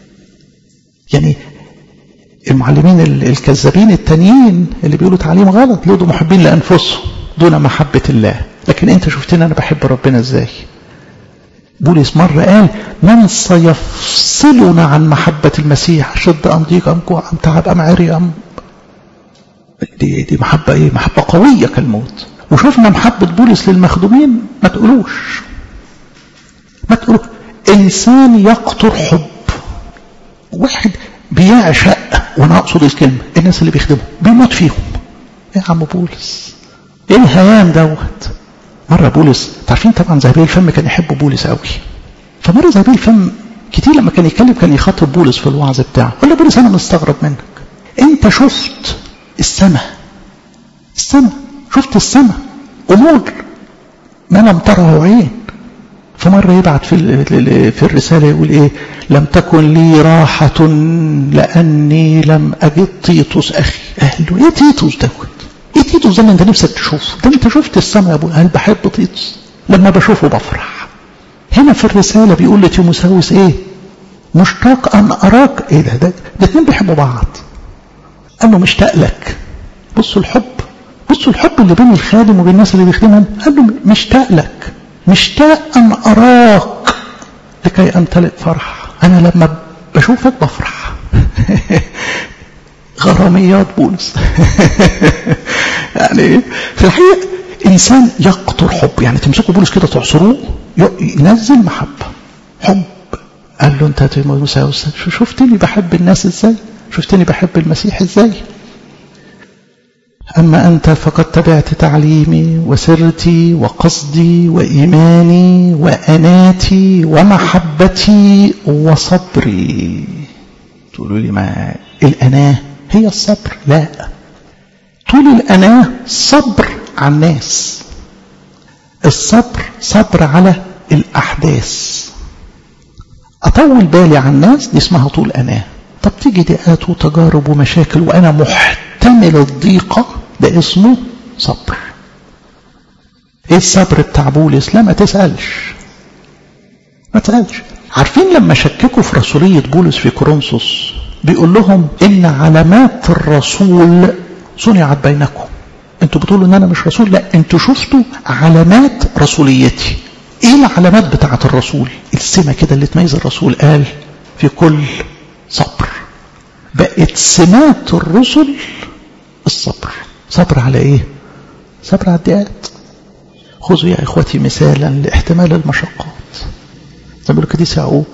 يعني المعلمين الكذابين التانيين اللي بيقولوا تعليم غلط دول محبين لانفسهم دون محبه الله لكن انت شفتني انا بحب ربنا ازاي بولس مرة قال من سيفصلنا عن محبة المسيح شد أم ضيق أم جوع أم تعب أم عري أم دي, دي محبة إيه محبة قوية كالموت وشفنا محبة بولس للمخدومين ما تقولوش ما تقولوش إنسان يقطر حب واحد بيعشق وانا اقصد الكلمه الناس اللي بيخدموا بيموت فيهم ايه يا عم بولس ايه الهيام دوت مره بولس عارفين طبعا زهبيل الفم كان يحب بولس قوي فمره زهبيل الفم كتير لما كان يتكلم كان يخاطب بولس في الوعظ بتاعه قال له بولس انا مستغرب منك انت شفت السماء السماء شفت السماء امور ما لم تره عين فمرة يبعت في في الرسالة يقول ايه لم تكن لي راحة لأني لم أجد تيتوس أخي قال له ايه تيتوس دوت ايه تيتوس ده اللي انت نفسك تشوفه ده انت شفت السماء يا ابو قال بحب تيتوس لما بشوفه بفرح هنا في الرسالة بيقول لتيموساوس ايه مشتاق ان اراك ايه ده ده الاثنين بيحبوا بعض قال له مشتاق لك بصوا الحب بصوا الحب اللي بين الخادم وبين الناس اللي بيخدمهم قال له مشتاق لك مشتاق ان اراك لكي امتلئ فرح انا لما بشوفك بفرح غراميات بولس يعني في الحقيقه انسان يقطر حب يعني تمسكوا بولس كده تعصروه ينزل محبه حب قال له انت تيموثاوس شفتني بحب الناس ازاي شفتني بحب المسيح ازاي أما أنت فقد تبعت تعليمي وسرتي وقصدي وإيماني وأناتي ومحبتي وصبري تقولوا لي ما الأناة هي الصبر لا طول الأناة صبر على الناس الصبر صبر على الأحداث أطول بالي على الناس دي اسمها طول أناة طب تيجي ضيقات وتجارب ومشاكل وأنا محتمل الضيقة ده اسمه صبر ايه الصبر بتاع بولس لا ما تسألش ما تسألش عارفين لما شككوا في رسولية بولس في كورنثوس بيقول لهم ان علامات الرسول صنعت بينكم انتوا بتقولوا ان انا مش رسول لا انتوا شفتوا علامات رسوليتي ايه العلامات بتاعة الرسول السمة كده اللي تميز الرسول قال في كل صبر بقت سمات الرسل الصبر صبر على ايه صبر على الضيقات خذوا يا اخوتي مثالا لاحتمال المشقات زي ما بيقول قديس يعقوب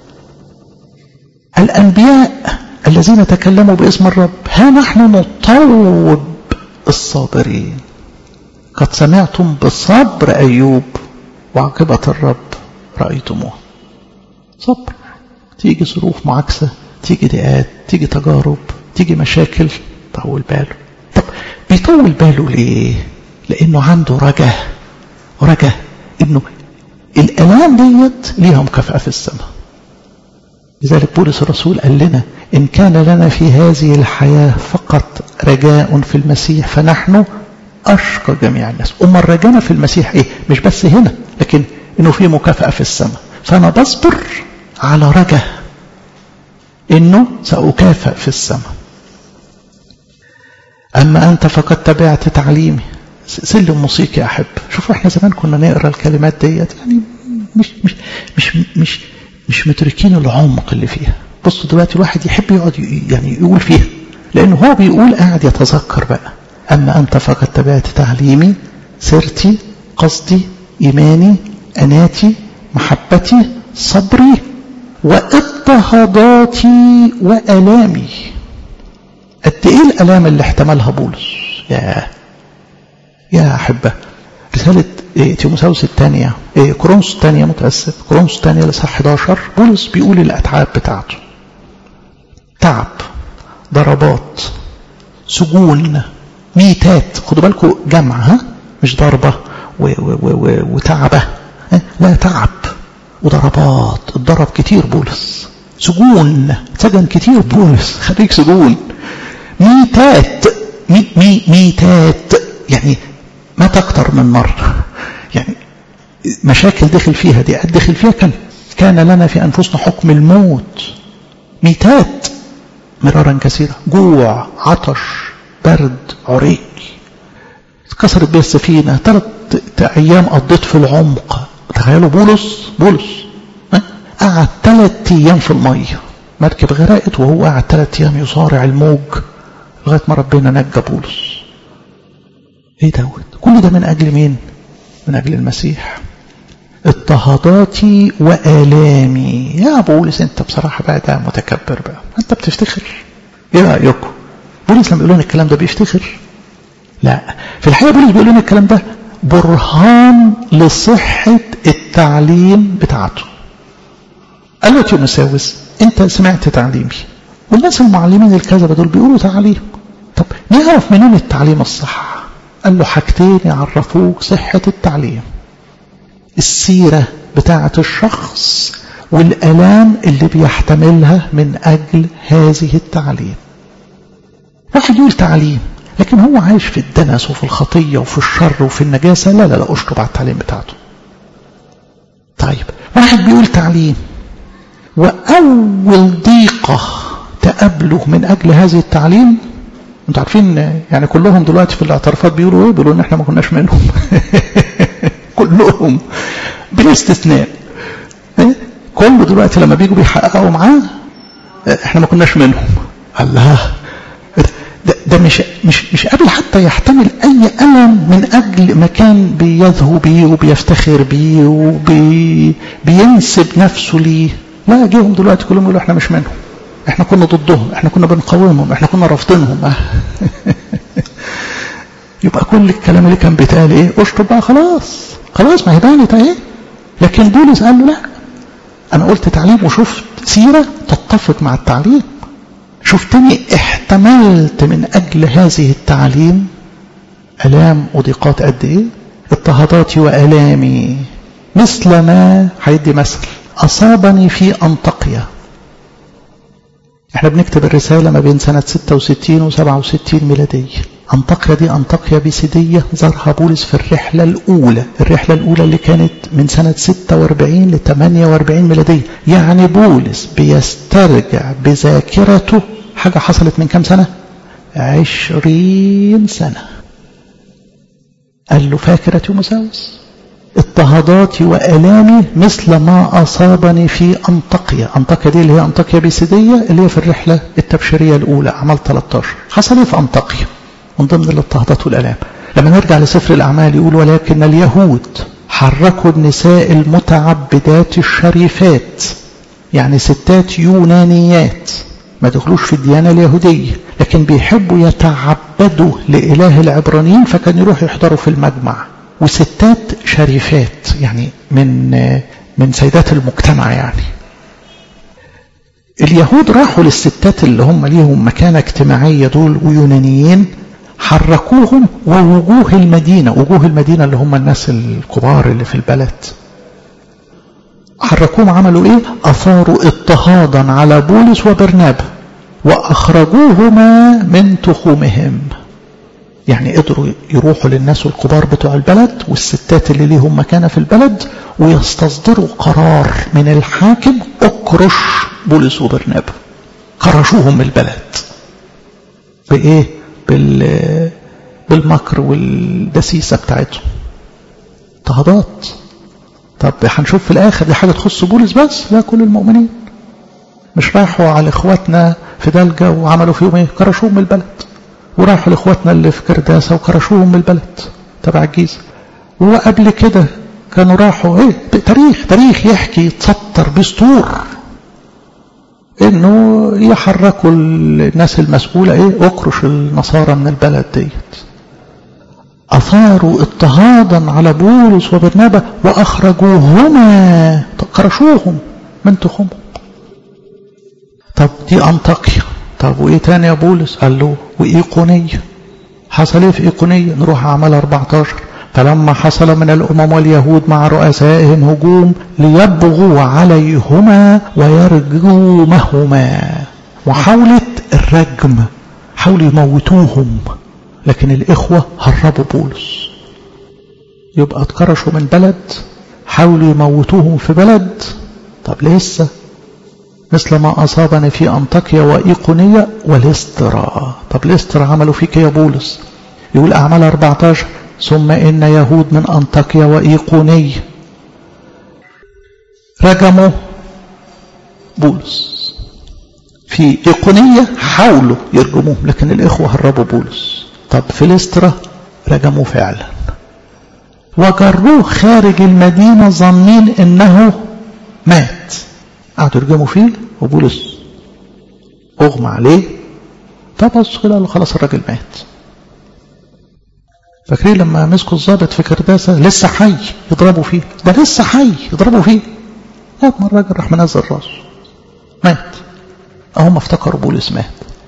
الانبياء الذين تكلموا باسم الرب ها نحن نطوب الصابرين قد سمعتم بصبر ايوب وعاقبه الرب رايتموه صبر تيجي ظروف معاكسه تيجي ضيقات تيجي تجارب تيجي مشاكل طول باله طب بيطول باله ليه لانه عنده رجاء رجاء انه الالام ديت ليها مكافاه في السماء لذلك بولس الرسول قال لنا ان كان لنا في هذه الحياه فقط رجاء في المسيح فنحن اشقى جميع الناس اما الرجاء في المسيح ايه مش بس هنا لكن انه في مكافاه في السماء فانا بصبر على رجاء انه ساكافئ في السماء أما أنت فقد تبعت تعليمي سلم موسيقي يا أحب شوفوا إحنا زمان كنا نقرأ الكلمات ديت يعني مش مش مش مش مش مدركين العمق اللي فيها بصوا دلوقتي الواحد يحب يقعد يعني يقول فيها لأنه هو بيقول قاعد يتذكر بقى أما أنت فقد تبعت تعليمي سيرتي قصدي إيماني أناتي محبتي صبري واضطهاداتي وألامي قد ايه الالام اللي احتملها بولس يا يا احبه رساله إيه تيموساوس الثانيه إيه كورنثوس الثانيه متاسف كورنثوس الثانيه لصح 11 بولس بيقول الاتعاب بتاعته تعب ضربات سجون ميتات خدوا بالكم جمع ها مش ضربه و و و وتعبه لا تعب وضربات اتضرب كتير بولس سجون سجن كتير بولس خريج سجون ميتات مي مي ميتات يعني مات أكتر من مرة يعني مشاكل دخل فيها دي دخل فيها كان كان لنا في أنفسنا حكم الموت ميتات مرارا كثيرة جوع عطش برد عري اتكسرت بيه السفينة ثلاث أيام قضيت في العمق تخيلوا بولس بولس قعد ثلاث أيام في المية مركب غرقت وهو قعد ثلاث أيام يصارع الموج لغاية ما ربنا نجى بولس ايه دوت كل ده من اجل مين من اجل المسيح اضطهاداتي والامي يا بولس انت بصراحه بقى ده متكبر بقى انت بتفتخر ايه رايكم بولس لما بيقول لنا الكلام ده بيفتخر لا في الحقيقه بولس بيقول لنا الكلام ده برهان لصحه التعليم بتاعته قال له تيموساوس انت سمعت تعليمي والناس المعلمين الكذبة دول بيقولوا تعليم طب نعرف منين التعليم الصح قال له حاجتين يعرفوك صحة التعليم السيرة بتاعة الشخص والألام اللي بيحتملها من أجل هذه التعليم واحد يقول تعليم لكن هو عايش في الدنس وفي الخطية وفي الشر وفي النجاسة لا لا لا أشطب على التعليم بتاعته طيب واحد بيقول تعليم وأول ضيقة تقابله من أجل هذه التعليم انتوا عارفين يعني كلهم دلوقتي في الاعترافات بيقولوا ايه بيقولوا ان احنا ما كناش منهم كلهم بلا استثناء كله دلوقتي لما بيجوا بيحققوا معاه احنا ما كناش منهم الله ده, ده مش مش مش قابل حتى يحتمل اي الم من اجل مكان بيذهب بيه وبيفتخر بيه وبينسب نفسه ليه لا جيهم دلوقتي كلهم يقولوا احنا مش منهم احنا كنا ضدهم احنا كنا بنقاومهم احنا كنا رافضينهم يبقى كل الكلام اللي كان بيتقال ايه اشطب بقى خلاص خلاص ما هي بانت اهي لكن بولس قال له لا انا قلت تعليم وشفت سيره تتفق مع التعليم شفتني احتملت من اجل هذه التعليم الام وضيقات قد ايه اضطهاداتي والامي مثل ما هيدي مثل اصابني في انطقيا احنا بنكتب الرسالة ما بين سنة 66 و 67 ميلادية أنطاكيا دي أنطاكيا بيسيدية زارها بولس في الرحلة الأولى الرحلة الأولى اللي كانت من سنة 46 ل 48 ميلادية يعني بولس بيسترجع بذاكرته حاجة حصلت من كام سنة عشرين سنة قال له فاكر تيموساوس اضطهاداتي وآلامي مثل ما أصابني في أنطاكيا أنطاكيا دي اللي هي أنطاكيا بيسيدية اللي هي في الرحلة التبشيرية الأولى أعمال 13 حصل ايه في أنطاكيا من ضمن الاضطهادات والآلام لما نرجع لسفر الأعمال يقول ولكن اليهود حركوا النساء المتعبدات الشريفات يعني ستات يونانيات ما دخلوش في الديانة اليهودية لكن بيحبوا يتعبدوا لإله العبرانيين فكان يروحوا يحضروا في المجمع وستات شريفات يعني من من سيدات المجتمع يعني اليهود راحوا للستات اللي هم ليهم مكانة اجتماعية دول ويونانيين حركوهم ووجوه المدينة وجوه المدينة اللي هم الناس الكبار اللي في البلد حركوهم عملوا ايه اثاروا اضطهادا على بولس وبرنابا واخرجوهما من تخومهم يعني قدروا يروحوا للناس الكبار بتوع البلد والستات اللي ليهم مكانة في البلد ويستصدروا قرار من الحاكم اكرش بولس وبرنابا خرجوهم من البلد بايه بال بالمكر والدسيسة بتاعتهم اضطهادات طب هنشوف في الاخر دي حاجة تخص بولس بس لا كل المؤمنين مش راحوا على اخواتنا في دلجة وعملوا فيهم ايه كرشوهم من البلد وراحوا لاخواتنا اللي في كرداسة وكرشوهم من البلد تبع الجيزة وقبل كده كانوا راحوا ايه تاريخ تاريخ يحكي يتسطر بسطور انه يحركوا الناس المسؤولة ايه اكرش النصارى من البلد ديت اثاروا اضطهادا على بولس وبرنابا واخرجوهما كرشوهم من تخمهم طب دي انطاكيا طب وايه تاني يا بولس قال له وايقونية حصل ايه في ايقونية نروح اعمال 14 فلما حصل من الامم واليهود مع رؤسائهم هجوم ليبغوا عليهما ويرجومهما محاولة الرجم حاولوا يموتوهم لكن الاخوة هربوا بولس يبقى اتكرشوا من بلد حاولوا يموتوهم في بلد طب لسه مثل ما أصابني في أنطاكيا وإيقونية والاسترا طب الاسترا عملوا فيك يا بولس يقول أعمال 14 ثم إن يهود من أنطاكيا وإيقونية رجموا بولس في إيقونية حاولوا يرجموه لكن الإخوة هربوا بولس طب في الاسترا رجموه فعلا وجروه خارج المدينة ظنين إنه مات قعدوا يرجموا فيه وبولس اغمى عليه فبص كده قال له خلاص الراجل مات فاكرين لما مسكوا الضابط في كرداسه لسه حي يضربوا فيه ده لسه حي يضربوا فيه لغايه ما الراجل راح منزل راسه مات هم افتكروا بولس مات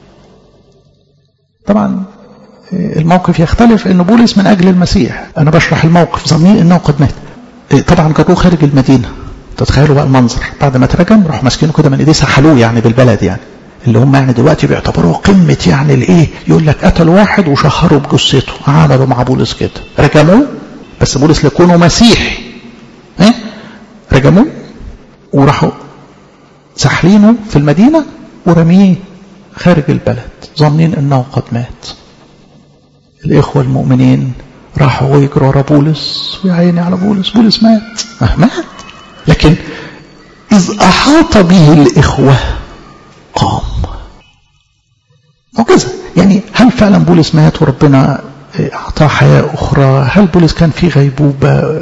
طبعا الموقف يختلف ان بولس من اجل المسيح انا بشرح الموقف ظنين انه قد مات طبعا جابوه خارج المدينه تتخيلوا بقى المنظر بعد ما اترجم راحوا ماسكينه كده من ايديه سحلوه يعني بالبلد يعني اللي هم يعني دلوقتي بيعتبروه قمه يعني الايه يقول لك قتلوا واحد وشهروا بجثته عملوا مع بولس كده رجموه بس بولس لكونه مسيحي ايه رجموه وراحوا سحلينه في المدينه ورميه خارج البلد ظنين انه قد مات الإخوة المؤمنين راحوا يجروا ورا بولس ويا عيني على بولس بولس مات أه مات لكن إذ أحاط به الإخوة قام معجزة يعني هل فعلا بولس مات وربنا أعطاه حياة أخرى هل بولس كان في غيبوبة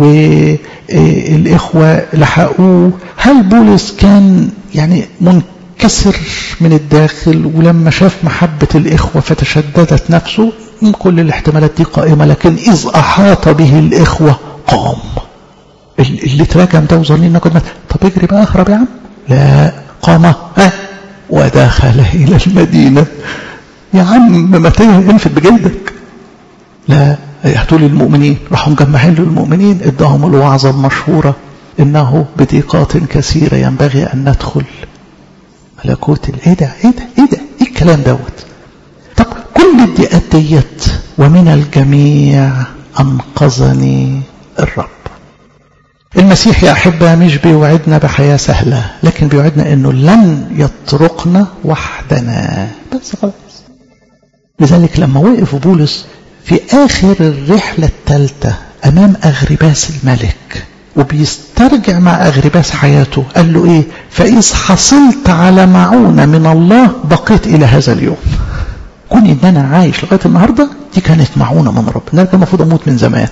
والإخوة لحقوه هل بولس كان يعني منكسر من الداخل ولما شاف محبة الإخوة فتشددت نفسه كل الاحتمالات دي قائمة لكن إذ أحاط به الإخوة قام اللي تراجم ده وظنين انه مات طب اجري بقى اهرب يا عم لا قام ها ودخل إلى المدينة يا عم ما انفد بجلدك لا هاتوا لي المؤمنين راحوا مجمعين له المؤمنين اداهم الوعظة المشهورة إنه بضيقات كثيرة ينبغي أن ندخل ملكوت ايه ده ايه ده ايه ده ايه الكلام دوت طب كل الضيقات ديت ومن الجميع أنقذني الرب المسيح يا أحبة مش بيوعدنا بحياة سهلة لكن بيوعدنا أنه لن يتركنا وحدنا بس خلاص لذلك لما وقف بولس في آخر الرحلة الثالثة أمام أغرباس الملك وبيسترجع مع أغرباس حياته قال له إيه فإذ حصلت على معونة من الله بقيت إلى هذا اليوم كون إن أنا عايش لغاية النهاردة دي كانت معونة من رب أنا كان المفروض أموت من زمان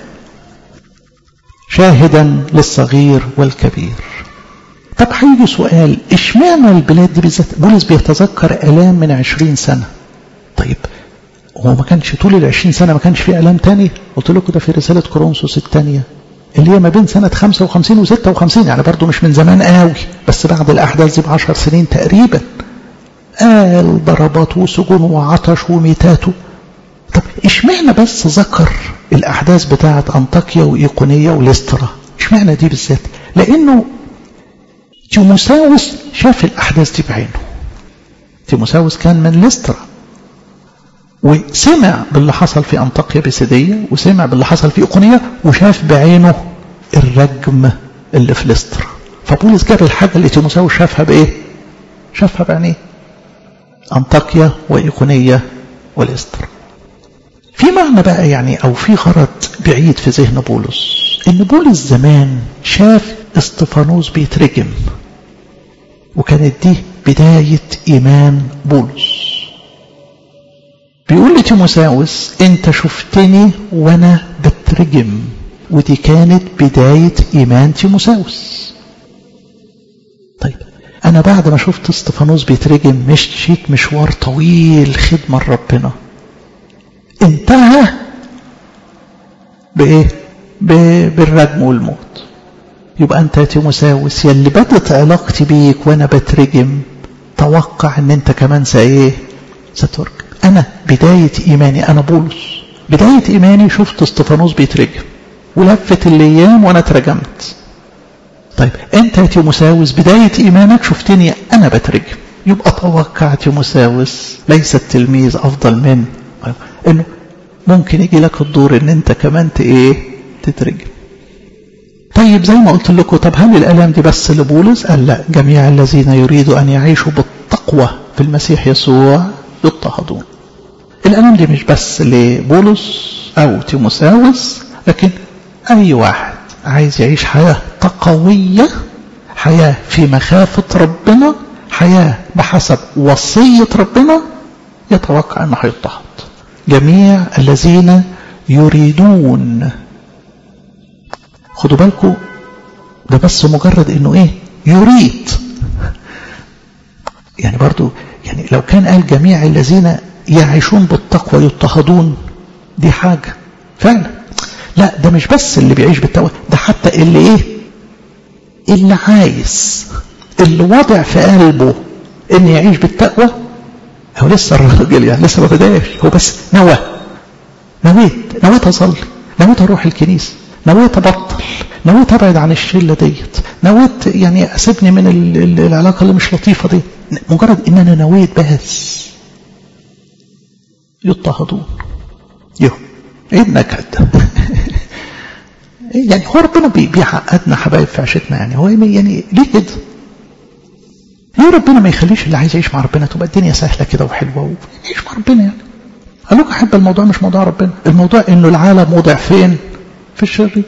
شاهدا للصغير والكبير طب هيجي سؤال اشمعنى البلاد دي بالذات بولس بيتذكر الام من عشرين سنه طيب هو ما كانش طول العشرين سنه ما كانش في الام تاني قلت لكم ده في رساله كورنثوس الثانيه اللي هي ما بين سنه 55 و 56 يعني برضه مش من زمان قوي بس بعد الاحداث دي ب 10 سنين تقريبا قال ضربات وسجون وعطش وميتاته طب اشمعنى بس ذكر الاحداث بتاعه انطاكيا وايقونيه وليسترا اشمعنى دي بالذات لانه تيموساوس شاف الاحداث دي بعينه تيموساوس كان من ليسترا وسمع باللي حصل في انطاكيا بسيديه وسمع باللي حصل في ايقونيه وشاف بعينه الرجم اللي في ليسترا فبولس جاب الحاجه اللي تيموساوس شافها بايه شافها بعينيه انطاكيا وايقونيه وليسترا في معنى بقى يعني او في غرض بعيد في ذهن بولس ان بولس زمان شاف استفانوس بيترجم وكانت دي بداية ايمان بولس بيقول لتيموساوس انت شفتني وانا بترجم ودي كانت بداية ايمان تيموساوس طيب انا بعد ما شفت استفانوس بيترجم مشيت مشوار طويل خدمة لربنا انتهى بايه بالرجم والموت يبقى انت يا تيموساوس يلي بدت علاقتي بيك وانا بترجم توقع ان انت كمان سايه سترجم انا بداية ايماني انا بولس بداية ايماني شفت استفانوس بيترجم ولفت الايام وانا ترجمت طيب انت يا تيموساوس بداية ايمانك شفتني انا بترجم يبقى توقع تيموساوس ليس التلميذ افضل من انه ممكن يجي لك الدور ان انت كمان ايه تترجم طيب زي ما قلت لكم طب هل الالام دي بس لبولس قال لا جميع الذين يريدوا ان يعيشوا بالتقوى في المسيح يسوع يضطهدون الالام دي مش بس لبولس او تيموساوس لكن اي واحد عايز يعيش حياه تقويه حياه في مخافه ربنا حياه بحسب وصيه ربنا يتوقع انه هيضطهد جميع الذين يريدون خدوا بالكم ده بس مجرد انه ايه يريد يعني برضو يعني لو كان قال جميع الذين يعيشون بالتقوى يضطهدون دي حاجة فعلا لا ده مش بس اللي بيعيش بالتقوى ده حتى اللي ايه اللي عايز اللي وضع في قلبه ان يعيش بالتقوى هو لسه الراجل يعني لسه ما بداش هو بس نوى نويت نويت اصلي نويت اروح الكنيسه نويت ابطل نويت ابعد عن الشله ديت نويت يعني اسيبني من ال ال العلاقه اللي مش لطيفه دي مجرد ان انا نويت بس يضطهدون يو ايه النكد ده يعني هو ربنا بيعقدنا حبايب في عيشتنا يعني هو يعني ليه كده ليه ربنا ما يخليش اللي عايز يعيش مع ربنا تبقى الدنيا سهله كده وحلوه ويعيش مع ربنا يعني قال لكم احب الموضوع مش موضوع ربنا الموضوع انه العالم وضع فين في الشرير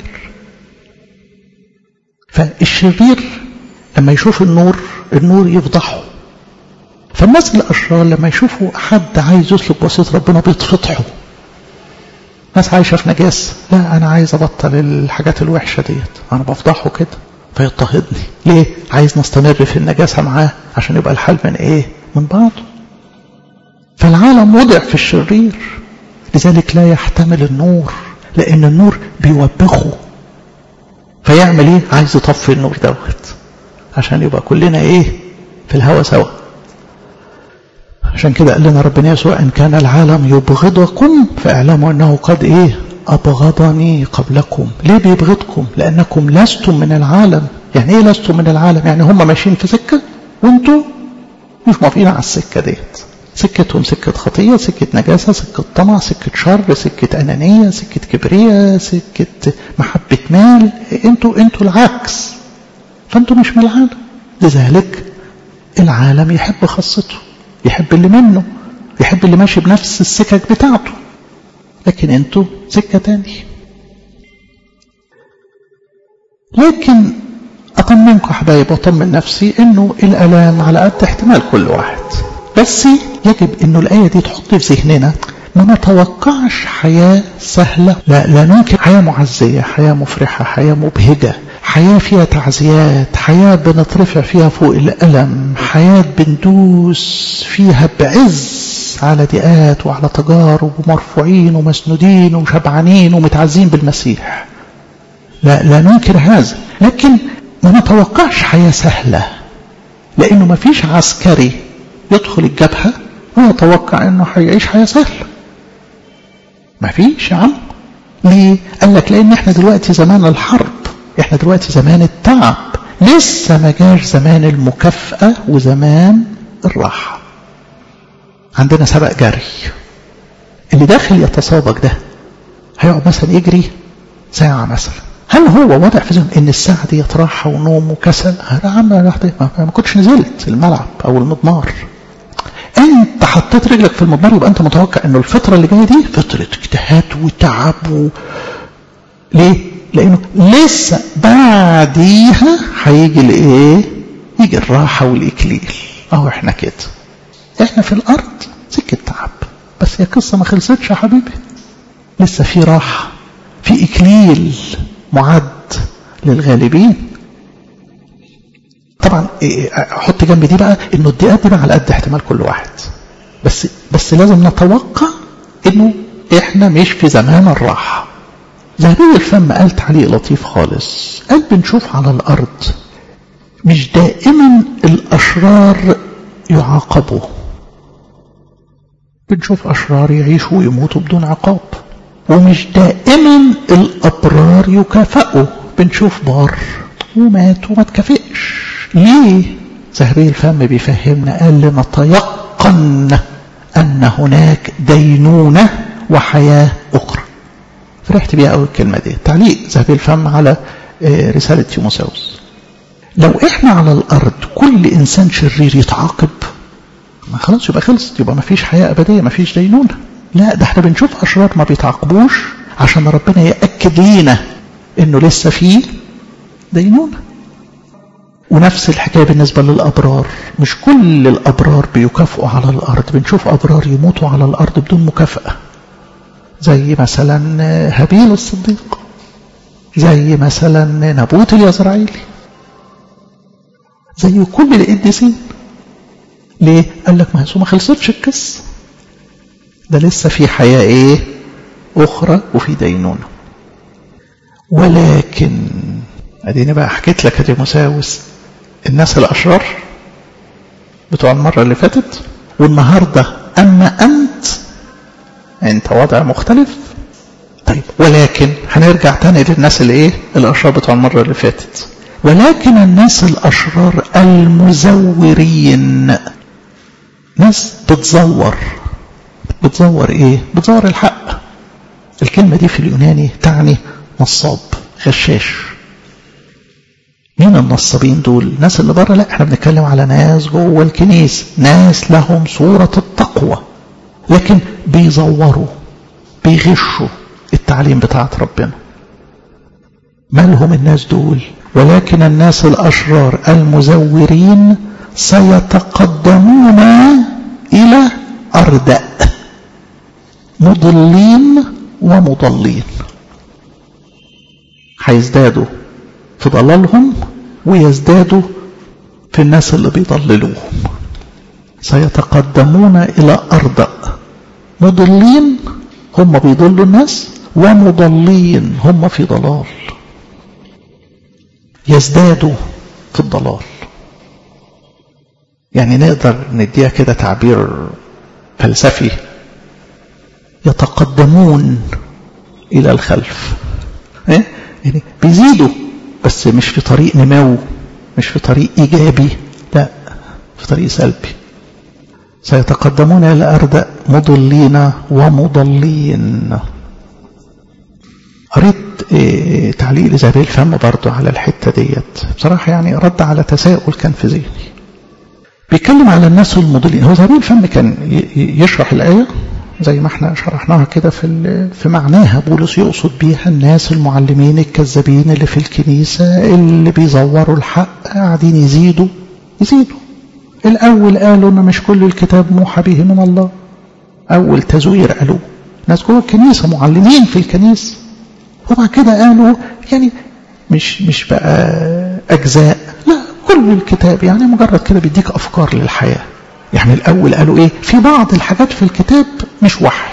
فالشرير لما يشوف النور النور يفضحه فالناس الاشرار لما يشوفوا حد عايز يسلك وسيط ربنا بيتفضحوا ناس عايشه في نجاسه لا انا عايز ابطل الحاجات الوحشه ديت انا بفضحه كده فيضطهدني ليه عايز نستمر في النجاسه معاه عشان يبقى الحال من ايه من بعضه فالعالم وضع في الشرير لذلك لا يحتمل النور لأن النور بيوبخه فيعمل ايه عايز يطفي النور دوت عشان يبقى كلنا ايه في الهوى سوا عشان كده قال لنا ربنا يسوع ان كان العالم يبغضكم فاعلموا انه قد ايه ابغضني قبلكم ليه بيبغضكم لانكم لستم من العالم يعني ايه لستم من العالم يعني هم ماشيين في سكه وانتم مش موافقين على السكه ديت سكتهم سكة خطية سكة نجاسة سكة طمع سكة شر سكة أنانية سكة كبرية سكة محبة مال انتوا انتوا العكس فانتوا مش من العالم لذلك العالم يحب خاصته يحب اللي منه يحب اللي ماشي بنفس السكك بتاعته لكن انتوا سكة تاني لكن أطمنكم حبايب وأطمن نفسي إنه الألام على قد احتمال كل واحد بس يجب انه الآية دي تحط في ذهننا ما نتوقعش حياة سهلة لا, لا ننكر حياة معزية حياة مفرحة حياة مبهجة حياة فيها تعزيات حياة بنترفع فيها فوق الألم حياة بندوس فيها بعز على ضيقات وعلى تجارب ومرفوعين ومسنودين وشبعانين ومتعزين بالمسيح لا, لا ننكر هذا لكن ما نتوقعش حياة سهلة لأنه ما فيش عسكري يدخل الجبهة ويتوقع انه هيعيش حياة سهلة ما فيش يا عم ليه قال لك لان احنا دلوقتي زمان الحرب احنا دلوقتي زمان التعب لسه ما جاش زمان المكافأة وزمان الراحة عندنا سبق جري اللي داخل يتسابق ده هيقعد مثلا يجري ساعة مثلا هل هو وضع في ذهنه ان الساعة دي راحة ونوم وكسل يا عم ما كنتش نزلت الملعب او المضمار انت حطيت رجلك في المضمار يبقى انت متوقع انه الفترة اللي جاية دي فترة اجتهاد وتعب و... ليه؟ لانه لسه بعديها هيجي الايه؟ يجي الراحة والاكليل اهو احنا كده احنا في الارض سكة تعب بس هي قصة ما خلصتش يا حبيبي لسه في راحة في اكليل معد للغالبين طبعا احط جنب دي بقى انه الضيقات دي بقى على قد احتمال كل واحد بس بس لازم نتوقع انه احنا مش في زمان الراحه ذهبي الفم قال تعليق لطيف خالص قال بنشوف على الارض مش دائما الاشرار يعاقبوا بنشوف اشرار يعيشوا ويموتوا بدون عقاب ومش دائما الابرار يكافئوا بنشوف بار ومات وما تكافئش ليه ذهبي الفم بيفهمنا قال لنا تيقن أن هناك دينونة وحياة أخرى فرحت بيها أول الكلمة دي تعليق ذهبي الفم على رسالة تيموساوس لو إحنا على الأرض كل إنسان شرير يتعاقب ما خلاص يبقى خلصت يبقى ما فيش حياة أبدية ما فيش دينونة لا ده احنا بنشوف أشرار ما بيتعاقبوش عشان ربنا يأكد لينا إنه لسه فيه دينونة ونفس الحكاية بالنسبة للأبرار مش كل الأبرار بيكافئوا على الأرض بنشوف أبرار يموتوا على الأرض بدون مكافأة زي مثلا هابيل الصديق زي مثلا نابوت اليزرعيلي زي كل القديسين ليه؟ قال لك ما هي ما خلصتش القصة ده لسه في حياة ايه أخرى وفي دينونة ولكن اديني بقى حكيت لك يا تيموساوس الناس الأشرار بتوع المرة اللي فاتت والنهاردة أما أنت أنت وضع مختلف طيب ولكن هنرجع تاني للناس اللي إيه الأشرار بتوع المرة اللي فاتت ولكن الناس الأشرار المزورين ناس بتزور بتزور إيه بتزور الحق الكلمة دي في اليوناني تعني نصاب غشاش مين النصابين دول الناس اللي بره لا احنا بنتكلم على ناس جوه الكنيسة ناس لهم صورة التقوى لكن بيزوروا بيغشوا التعليم بتاعت ربنا مالهم الناس دول ولكن الناس الأشرار المزورين سيتقدمون إلى أردأ مضلين ومضلين هيزدادوا في ضلالهم ويزدادوا في الناس اللي بيضللوهم سيتقدمون إلى أردأ مضلين هم بيضلوا الناس ومضلين هم في ضلال يزدادوا في الضلال يعني نقدر نديها كده تعبير فلسفي يتقدمون إلى الخلف إيه؟ يعني بيزيدوا بس مش في طريق نمو مش في طريق إيجابي لا في طريق سلبي سيتقدمون إلى الأرض مضلين ومضلين قريت إيه تعليق لزبيل فم برضو على الحتة ديت بصراحة يعني رد على تساؤل كان في ذهني بيتكلم على الناس المضلين هو زبيل فم كان يشرح الآية زي ما احنا شرحناها كده في في معناها بولس يقصد بيها الناس المعلمين الكذابين اللي في الكنيسة اللي بيزوروا الحق قاعدين يزيدوا يزيدوا الأول قالوا إن مش كل الكتاب موحى به من الله أول تزوير قالوه ناس جوه الكنيسة معلمين في الكنيسة وبعد كده قالوا يعني مش مش بقى أجزاء لا كل الكتاب يعني مجرد كده بيديك أفكار للحياة يعني الأول قالوا إيه في بعض الحاجات في الكتاب مش وحي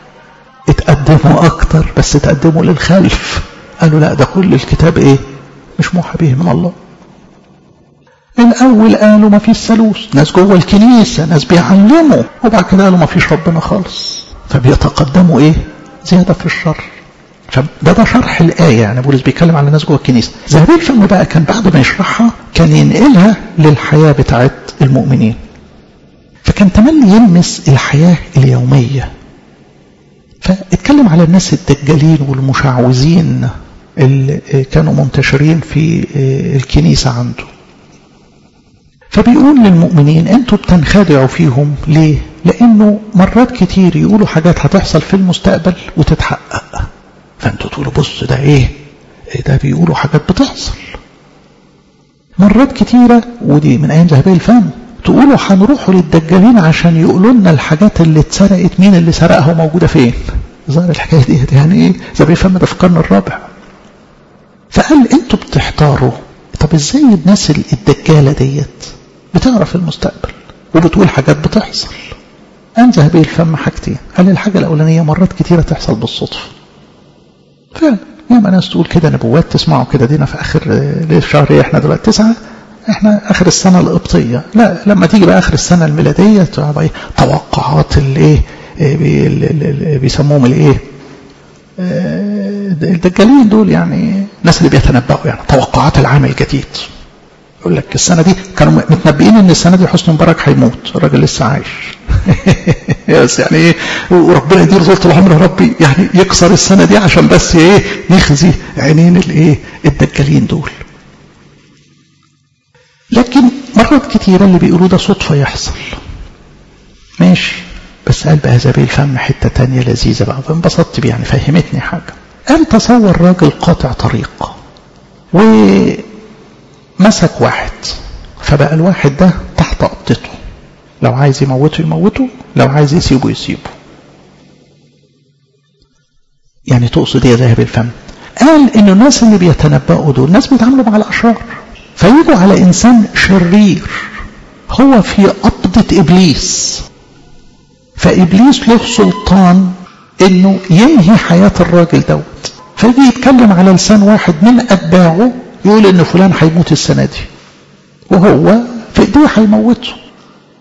اتقدموا أكتر بس اتقدموا للخلف قالوا لا ده كل الكتاب إيه مش موحى به من الله الأول قالوا ما فيش ثالوث ناس جوه الكنيسة ناس بيعلموا وبعد كده قالوا ما فيش ربنا خالص فبيتقدموا إيه زيادة في الشر فده ده شرح الآية يعني بولس بيتكلم على الناس جوه الكنيسة زهبيل الفم بقى كان بعد ما يشرحها كان ينقلها للحياة بتاعت المؤمنين فكان تملي يلمس الحياة اليومية فاتكلم على الناس الدجالين والمشعوذين اللي كانوا منتشرين في الكنيسة عنده فبيقول للمؤمنين انتوا بتنخدعوا فيهم ليه لانه مرات كتير يقولوا حاجات هتحصل في المستقبل وتتحقق فانتوا تقولوا بص ده ايه ده بيقولوا حاجات بتحصل مرات كتيرة ودي من ايام ذهبية الفم تقولوا هنروحوا للدجالين عشان يقولوا لنا الحاجات اللي اتسرقت مين اللي سرقها وموجودة فين ظهر الحكاية دي يعني ايه ذهبية الفم ده في القرن الرابع فقال انتوا بتحتاروا طب ازاي الناس الدجالة ديت بتعرف المستقبل وبتقول حاجات بتحصل قام ذهبي الفم حاجتين قال الحاجة الأولانية مرات كتيرة تحصل بالصدفة فعلا ياما ناس تقول كده نبوات تسمعوا كده دينا في آخر الشهر ايه احنا دلوقتي تسعة احنا آخر السنة القبطية لا لما تيجي بقى آخر السنة الميلادية تبقى ايه توقعات الايه بيسموهم الايه الدجالين دول يعني الناس اللي بيتنبأوا يعني توقعات العام الجديد يقول لك السنة دي كانوا متنبئين ان السنة دي حسني مبارك هيموت الراجل لسه عايش بس يعني ايه وربنا يدير طول العمر يا ربي يعني يكسر السنة دي عشان بس ايه يخزي عينين الايه الدجالين دول لكن مرات كتيرة اللي بيقولوا ده صدفة يحصل ماشي بس قال بقى زبيل فم حتة تانية لذيذة بقى فانبسطت بيه يعني فهمتني حاجة قال تصور راجل قاطع طريق و مسك واحد فبقى الواحد ده تحت قبضته لو عايز يموته يموته لو عايز يسيبه يسيبه يعني تقصد ايه ذهب الفم قال ان الناس اللي بيتنبأوا دول ناس بيتعاملوا مع الاشرار فيجوا على انسان شرير هو في قبضة ابليس فابليس له سلطان انه ينهي حياة الراجل دوت فيجي يتكلم على لسان واحد من اتباعه يقول ان فلان هيموت السنة دي وهو في ايديه هيموته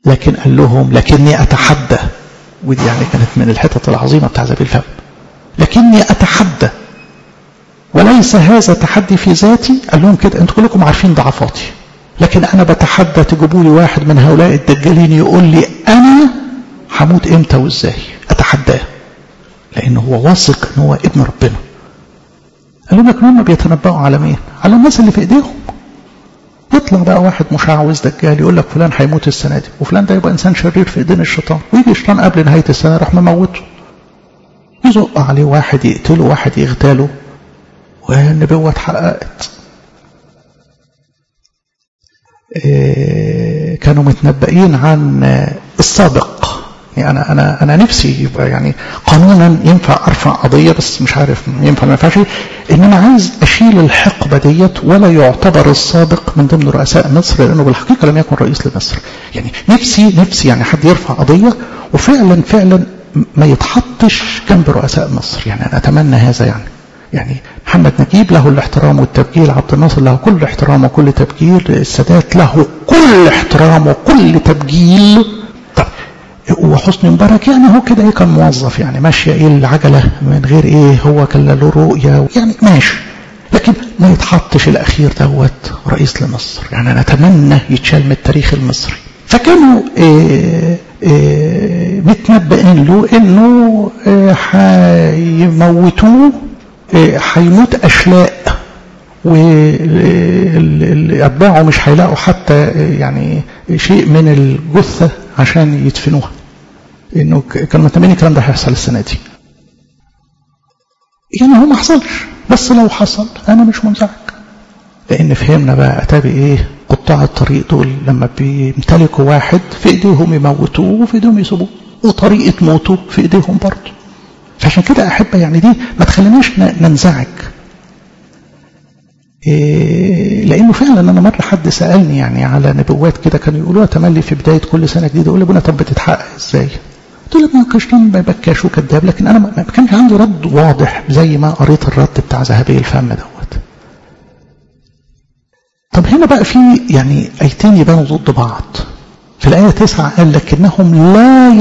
لكن قال لهم لكني أتحدى ودي يعني كانت من الحتت العظيمة بتاع زبيل الفم لكني أتحدى وليس هذا تحدي في ذاتي قال لهم كده انتوا كلكم عارفين ضعفاتي لكن انا بتحدى تجيبوا لي واحد من هؤلاء الدجالين يقول لي انا هموت امتى وازاي اتحداه لانه هو واثق ان هو ابن ربنا قال لهم لكن هم بيتنبأوا على مين على الناس اللي في ايديهم يطلع بقى واحد مشعوذ دجال يقول لك فلان هيموت السنه دي وفلان ده يبقى انسان شرير في ايدين الشيطان ويجي الشيطان قبل نهايه السنه راح مموته يزق عليه واحد يقتله واحد يغتاله والنبوة اتحققت إيه كانوا متنبئين عن السابق يعني أنا أنا أنا نفسي يبقى يعني قانونا ينفع أرفع قضية بس مش عارف ينفع ما ينفعش إن أنا عايز أشيل الحقبة ديت ولا يعتبر السابق من ضمن رؤساء مصر لأنه بالحقيقة لم يكن رئيس لمصر يعني نفسي نفسي يعني حد يرفع قضية وفعلا فعلا ما يتحطش جنب رؤساء مصر يعني أنا أتمنى هذا يعني يعني محمد نجيب له الاحترام والتبجيل عبد الناصر له كل احترام وكل تبجيل السادات له كل احترام وكل تبجيل طب وحسني مبارك يعني هو كده ايه كان موظف يعني ماشيه ايه العجله من غير ايه هو كان له رؤيه يعني ماشي لكن ما يتحطش الاخير دوت رئيس لمصر يعني انا اتمنى يتشال من التاريخ المصري فكانوا إيه إيه متنبئين له انه هيموتوه إيه هيموت اشلاء واتباعه مش هيلاقوا حتى يعني شيء من الجثه عشان يدفنوها انه كانوا متمنين الكلام ده هيحصل السنه دي يعني هو ما حصلش بس لو حصل انا مش منزعج لان فهمنا بقى اتابع ايه قطاع الطريق دول لما بيمتلكوا واحد في ايديهم يموتوه وفي ايديهم يسيبوه وطريقه موته في ايديهم برضه فعشان كده احب يعني دي ما تخليناش ننزعج إيه لانه فعلا انا مره حد سالني يعني على نبوات كده كانوا يقولوها تملي في بدايه كل سنه جديده يقول ابونا طب بتتحقق ازاي؟ قلت له ما كشتم بكاش وكذاب لكن انا ما كانش عندي رد واضح زي ما قريت الرد بتاع ذهبي الفم دوت. طب هنا بقى في يعني ايتين يبانوا ضد بعض. في الآية تسعة قال لكنهم لا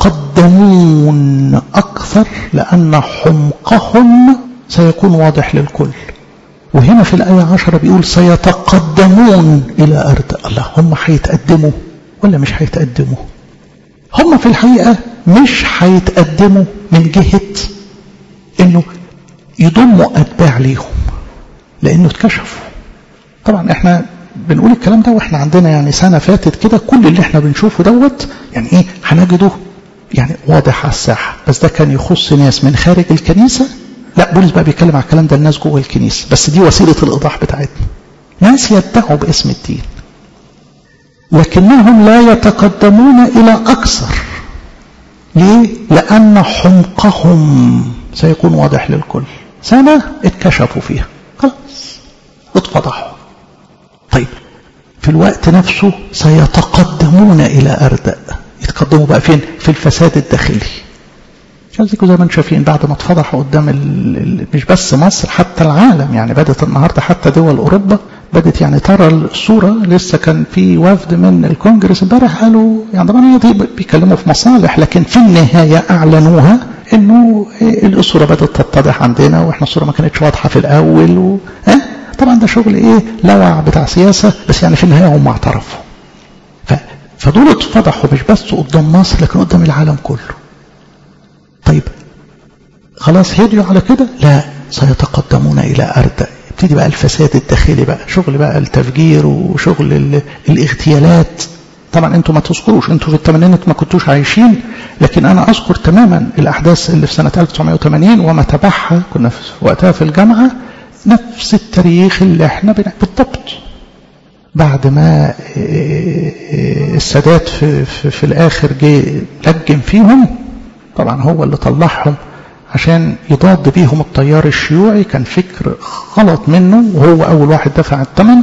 يتقدمون أكثر لأن حمقهم سيكون واضح للكل وهنا في الآية عشرة بيقول سيتقدمون إلى أرض الله هم هيتقدموا ولا مش هيتقدموا هم في الحقيقة مش هيتقدموا من جهة انه يضموا اتباع ليهم لانه اتكشفوا طبعا احنا بنقول الكلام ده واحنا عندنا يعني سنة فاتت كده كل اللي احنا بنشوفه دوت يعني ايه هنجده يعني واضح على الساحة بس ده كان يخص ناس من خارج الكنيسة لا بولس بقى بيتكلم على الكلام ده الناس جوه الكنيسة بس دي وسيلة الإيضاح بتاعتنا ناس يدعوا باسم الدين لكنهم لا يتقدمون إلى أكثر ليه؟ لأن حمقهم سيكون واضح للكل سنة اتكشفوا فيها خلاص اتفضحوا طيب في الوقت نفسه سيتقدمون إلى أردأ يتقدموا بقى فين؟ في الفساد الداخلي شايفكم زي ما انتم شايفين بعد ما اتفضحوا قدام ال ال مش بس مصر حتى العالم يعني بدات النهارده حتى دول اوروبا بدات يعني ترى الصوره لسه كان في وفد من الكونجرس امبارح قالوا يعني طبعا دي بيتكلموا في مصالح لكن في النهايه اعلنوها انه الصوره بدات تتضح عندنا واحنا الصوره ما كانتش واضحه في الاول و... اه؟ طبعا ده شغل ايه لوع بتاع سياسه بس يعني في النهايه هم اعترفوا ف... فدول اتفضحوا مش بس قدام مصر لكن قدام العالم كله طيب خلاص هديوا على كده لا سيتقدمون إلى أردى يبتدي بقى الفساد الداخلي بقى شغل بقى التفجير وشغل الاغتيالات طبعا انتوا ما تذكروش انتوا في الثمانينات ما كنتوش عايشين لكن انا اذكر تماما الاحداث اللي في سنه 1980 وما تبعها كنا في وقتها في الجامعه نفس التاريخ اللي احنا بالضبط بعد ما السادات في, في, في الاخر جه لجم فيهم طبعا هو اللي طلعهم عشان يضاد بيهم التيار الشيوعي كان فكر غلط منه وهو أول واحد دفع الثمن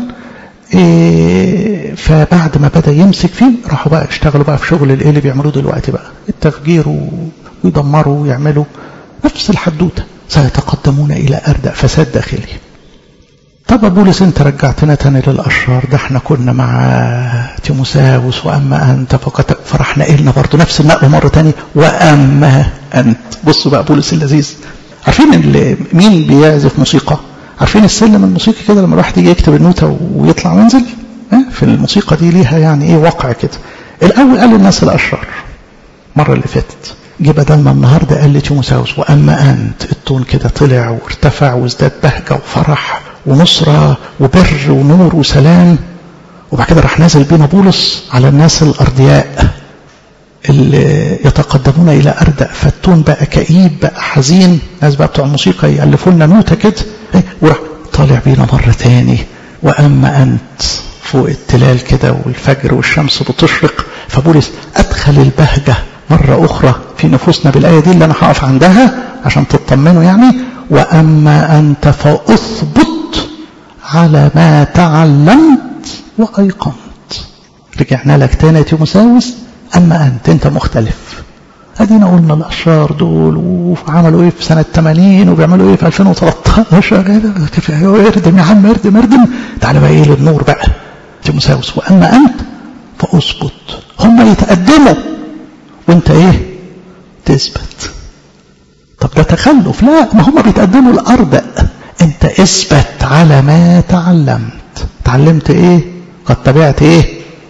إيه فبعد ما بدأ يمسك فيه راحوا بقى اشتغلوا بقى في شغل الايه اللي بيعملوه دلوقتي بقى التفجير ويدمروا ويعملوا نفس الحدوته سيتقدمون إلى أردأ فساد داخلي طب بولس انت رجعتنا تاني للاشرار ده احنا كنا مع تيموساوس واما انت فقد فرحنا قلنا برضه نفس النقل مره تاني واما انت بصوا بقى بولس اللذيذ عارفين اللي مين بيعزف موسيقى عارفين السلم الموسيقي كده لما الواحد يجي يكتب النوتة ويطلع وينزل في الموسيقى دي ليها يعني ايه وقع كده الاول قال للناس الاشرار المره اللي فاتت جه بدل ما النهارده قال لتيموساوس واما انت التون كده طلع وارتفع وازداد بهجه وفرح ونصره وبر ونور وسلام وبعد كده راح نازل بينا بولس على الناس الارضياء اللي يتقدمون الى اردأ فالتون بقى كئيب بقى حزين ناس بقى بتوع الموسيقى يالفوا لنا نوته كده وراح طالع بينا مره تاني واما انت فوق التلال كده والفجر والشمس بتشرق فبولس ادخل البهجه مرة أخرى في نفوسنا بالآية دي اللي أنا هقف عندها عشان تطمنوا يعني وأما أنت فأثبت على ما تعلمت وأيقنت رجعنا لك تاني تيموساوس أما أنت أنت مختلف أدينا قلنا الأشرار دول وعملوا إيه في سنة 80 وبيعملوا إيه في 2013 اردم يا عم اردم اردم تعالى بقى إيه للنور بقى تيموساوس وأما أنت فأثبت هم يتقدموا وانت ايه تثبت طب ده تخلف لا ما هم بيتقدموا الارض انت اثبت على ما تعلمت تعلمت ايه قد تبعت ايه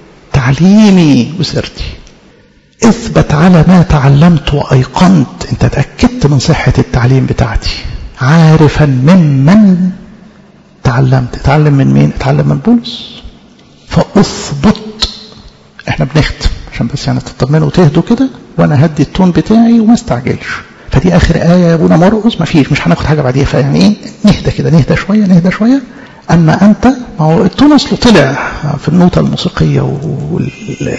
تعليمي وسيرتي اثبت على ما تعلمت وايقنت انت اتاكدت من صحه التعليم بتاعتي عارفا ممن تعلمت اتعلم من مين اتعلم من بولس فاثبت احنا بنختم عشان بس يعني تطمنوا وتهدوا كده وانا هدي التون بتاعي وما استعجلش فدي اخر ايه يا ابونا مرقص ما فيش مش هناخد حاجه بعديها فيعني ايه نهدى كده نهدى شويه نهدى شويه اما انت ما هو التون اصله طلع في النوتة الموسيقيه وال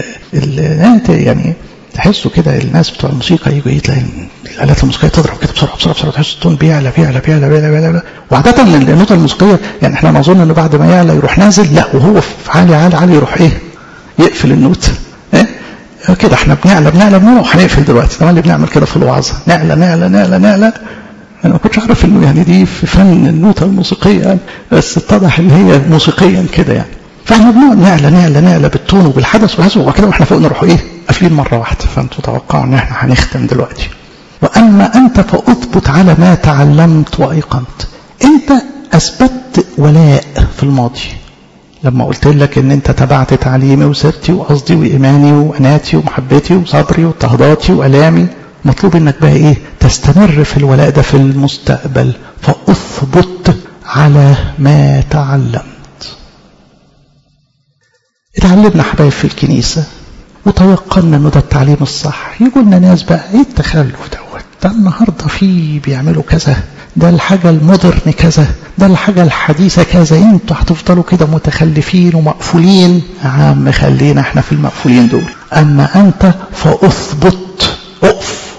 يعني تحسوا كده الناس بتوع الموسيقى يجوا تلاقي الالات الموسيقيه تضرب كده بسرعه بسرعه بسرعه تحس التون بيعلى بيعلى بيعلى بيعلى بيعلى وعاده النوتة الموسيقيه يعني احنا نظن ان بعد ما يعلى يروح نازل لا وهو في عالي عالي عالي يروح ايه يقفل النوت ايه كده احنا بنعلى بنعلى بنعلى وهنقفل دلوقتي ده اللي بنعمل كده في الوعظه نعلى نعلى نعلى نعلى انا ما كنتش اعرف انه يعني دي في فن النوتة الموسيقيه يعني بس اتضح ان هي موسيقيا كده يعني فاحنا بنقعد نعلى نعلى نعلى بالتون وبالحدث والحدث وبعد كده واحنا فوق نروح ايه قافلين مره واحده فانتوا توقعوا ان احنا هنختم دلوقتي واما انت فاثبت على ما تعلمت وايقنت انت اثبتت ولاء في الماضي لما قلت لك ان انت تبعت تعليمي وسيرتي وقصدي وايماني واناتي ومحبتي وصبري واضطهاداتي والامي مطلوب انك بقى ايه تستمر في الولاء ده في المستقبل فاثبت على ما تعلمت اتعلمنا حبايب في الكنيسة وتيقنا انه ده التعليم الصح يقول لنا ناس بقى ايه التخلف دوت ده النهارده في بيعملوا كذا ده الحاجة المودرن كذا ده الحاجة الحديثة كذا انتوا هتفضلوا كده متخلفين ومقفولين يا عم خلينا احنا في المقفولين دول اما انت فاثبت اقف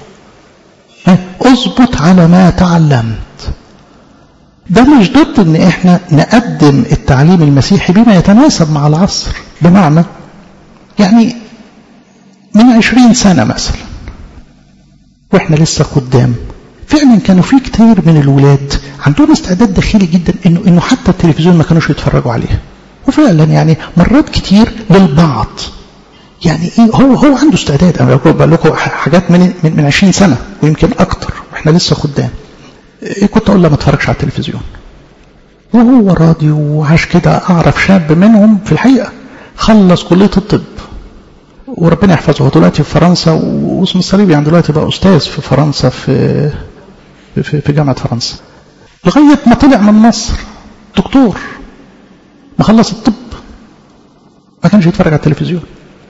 اثبت على ما تعلمت ده مش ضد ان احنا نقدم التعليم المسيحي بما يتناسب مع العصر بمعنى يعني من عشرين سنة مثلا واحنا لسه قدام فعلا كانوا في كتير من الولاد عندهم استعداد داخلي جدا انه انه حتى التلفزيون ما كانوش يتفرجوا عليه وفعلا يعني مرات كتير للبعض يعني ايه هو هو عنده استعداد انا بقول لكم حاجات من من, من 20 سنه ويمكن اكتر واحنا لسه خدام إيه كنت اقول له ما اتفرجش على التلفزيون وهو راضي وعاش كده اعرف شاب منهم في الحقيقه خلص كليه الطب وربنا يحفظه هو دلوقتي في فرنسا واسمه الصليبي يعني دلوقتي بقى استاذ في فرنسا في في, في جامعه فرنسا لغايه ما طلع من مصر دكتور ما خلص الطب ما كانش يتفرج على التلفزيون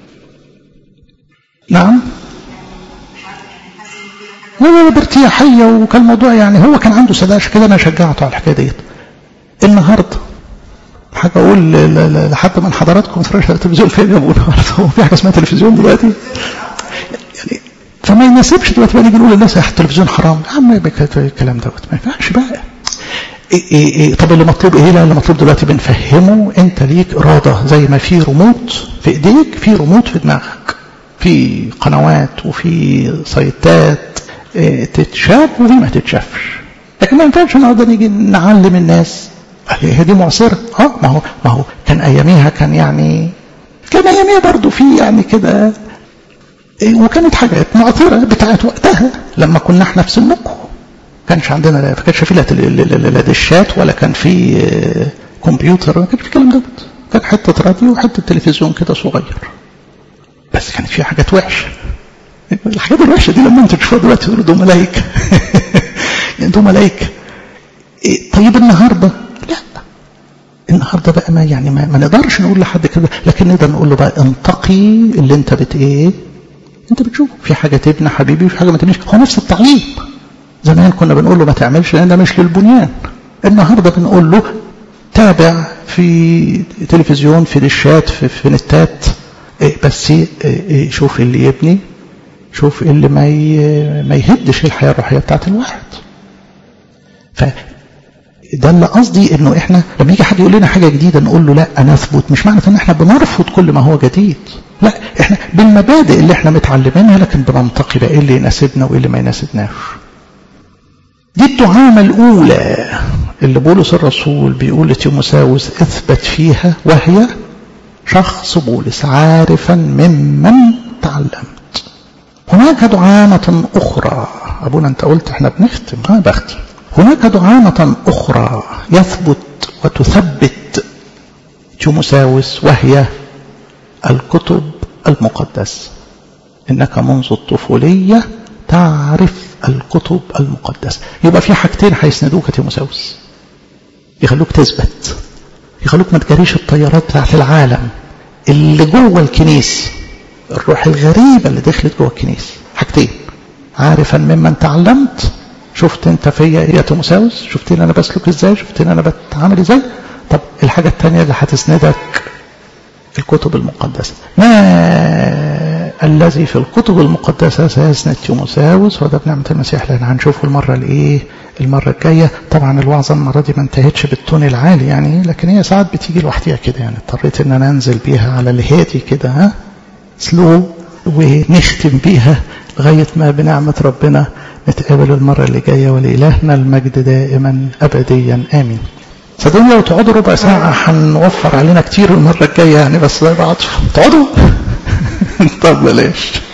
نعم لا لا بارتياحيه وكان الموضوع يعني هو كان عنده سداش كده انا شجعته على الحكايه ديت النهارده حاجه اقول لحد من حضراتكم اتفرج على التلفزيون فين يا ابونا هو في حاجه اسمها تلفزيون دلوقتي يعني فما يناسبش دلوقتي بقى نيجي نقول للناس يا التلفزيون حرام يا عم الكلام دوت ما ينفعش بقى إيه إيه إيه طب اللي مطلوب ايه لا اللي مطلوب دلوقتي بنفهمه انت ليك اراده زي ما في ريموت في ايديك في ريموت في دماغك في قنوات وفي سيتات تتشاف وفي ما تتشافش لكن ما ينفعش النهارده نيجي نعلم الناس هي دي معصرة اه ما هو ما هو كان اياميها كان يعني كان اياميها برضو في يعني كده وكانت حاجات معطرة بتاعت وقتها لما كنا احنا في سنكم كانش عندنا لا كانش في لا دشات ولا كان في كمبيوتر ما كانش في الكلام دوت كان حتة راديو وحتة تلفزيون كده صغير بس كانت فيها حاجات وحشة الحاجات الوحشة دي لما انت تشوفها دلوقتي تقول دول ملايكة يعني دول ملايكة إيه طيب النهاردة لا النهاردة بقى ما يعني ما, ما نقدرش نقول لحد كده لكن نقدر نقول له بقى انتقي اللي انت بت ايه انت بتشوفه في حاجة تبنى حبيبي وفي حاجة ما تبنيش هو نفس التعليم زمان كنا بنقول له ما تعملش لان ده مش للبنيان النهاردة بنقول له تابع في تلفزيون في دشات في, في نتات إيه بس إيه شوف اللي يبني شوف اللي ما ما يهدش الحياة الروحية بتاعت الواحد فده اللي قصدي انه احنا لما يجي حد يقول لنا حاجة جديدة نقول له لا انا اثبت مش معنى ان احنا بنرفض كل ما هو جديد لا احنا بالمبادئ اللي احنا متعلمينها لكن بننتقي بقى ايه اللي يناسبنا وايه اللي ما يناسبناش دي الدعامة الأولى اللي بولس الرسول بيقول لتيموساوس اثبت فيها وهي شخص بولس عارفا ممن تعلمت هناك دعامة أخرى أبونا أنت قلت احنا بنختم ها بختم هناك دعامة أخرى يثبت وتثبت تيموساوس وهي الكتب المقدسة إنك منذ الطفولية تعرف الكتب المقدسة يبقى في حاجتين هيسندوك يا تيموساوس يخلوك تثبت يخلوك ما تجريش الطيارات بتاعت العالم اللي جوه الكنيسة الروح الغريبة اللي دخلت جوه الكنيسة حاجتين عارفا ممن تعلمت شفت انت فيا ايه يا تيموساوس شفتني انا بسلك ازاي شفتني انا بتعامل ازاي طب الحاجة الثانية اللي هتسندك الكتب المقدسة ما الذي في الكتب المقدسة سيسند تيموساوس وده بنعمة المسيح لأن هنشوفه المرة الإيه المرة الجاية طبعا الوعظة المرة دي ما انتهتش بالتون العالي يعني لكن هي ساعات بتيجي لوحديها كده يعني اضطريت ان انا انزل بيها على الهادي كده ها سلو ونختم بيها لغاية ما بنعمة ربنا نتقابل المرة اللي جاية ولإلهنا المجد دائما أبديا آمين صدقوني لو تقعدوا ربع ساعة هنوفر علينا كتير المرة الجاية يعني بس ده بعض تقعدوا طب بلاش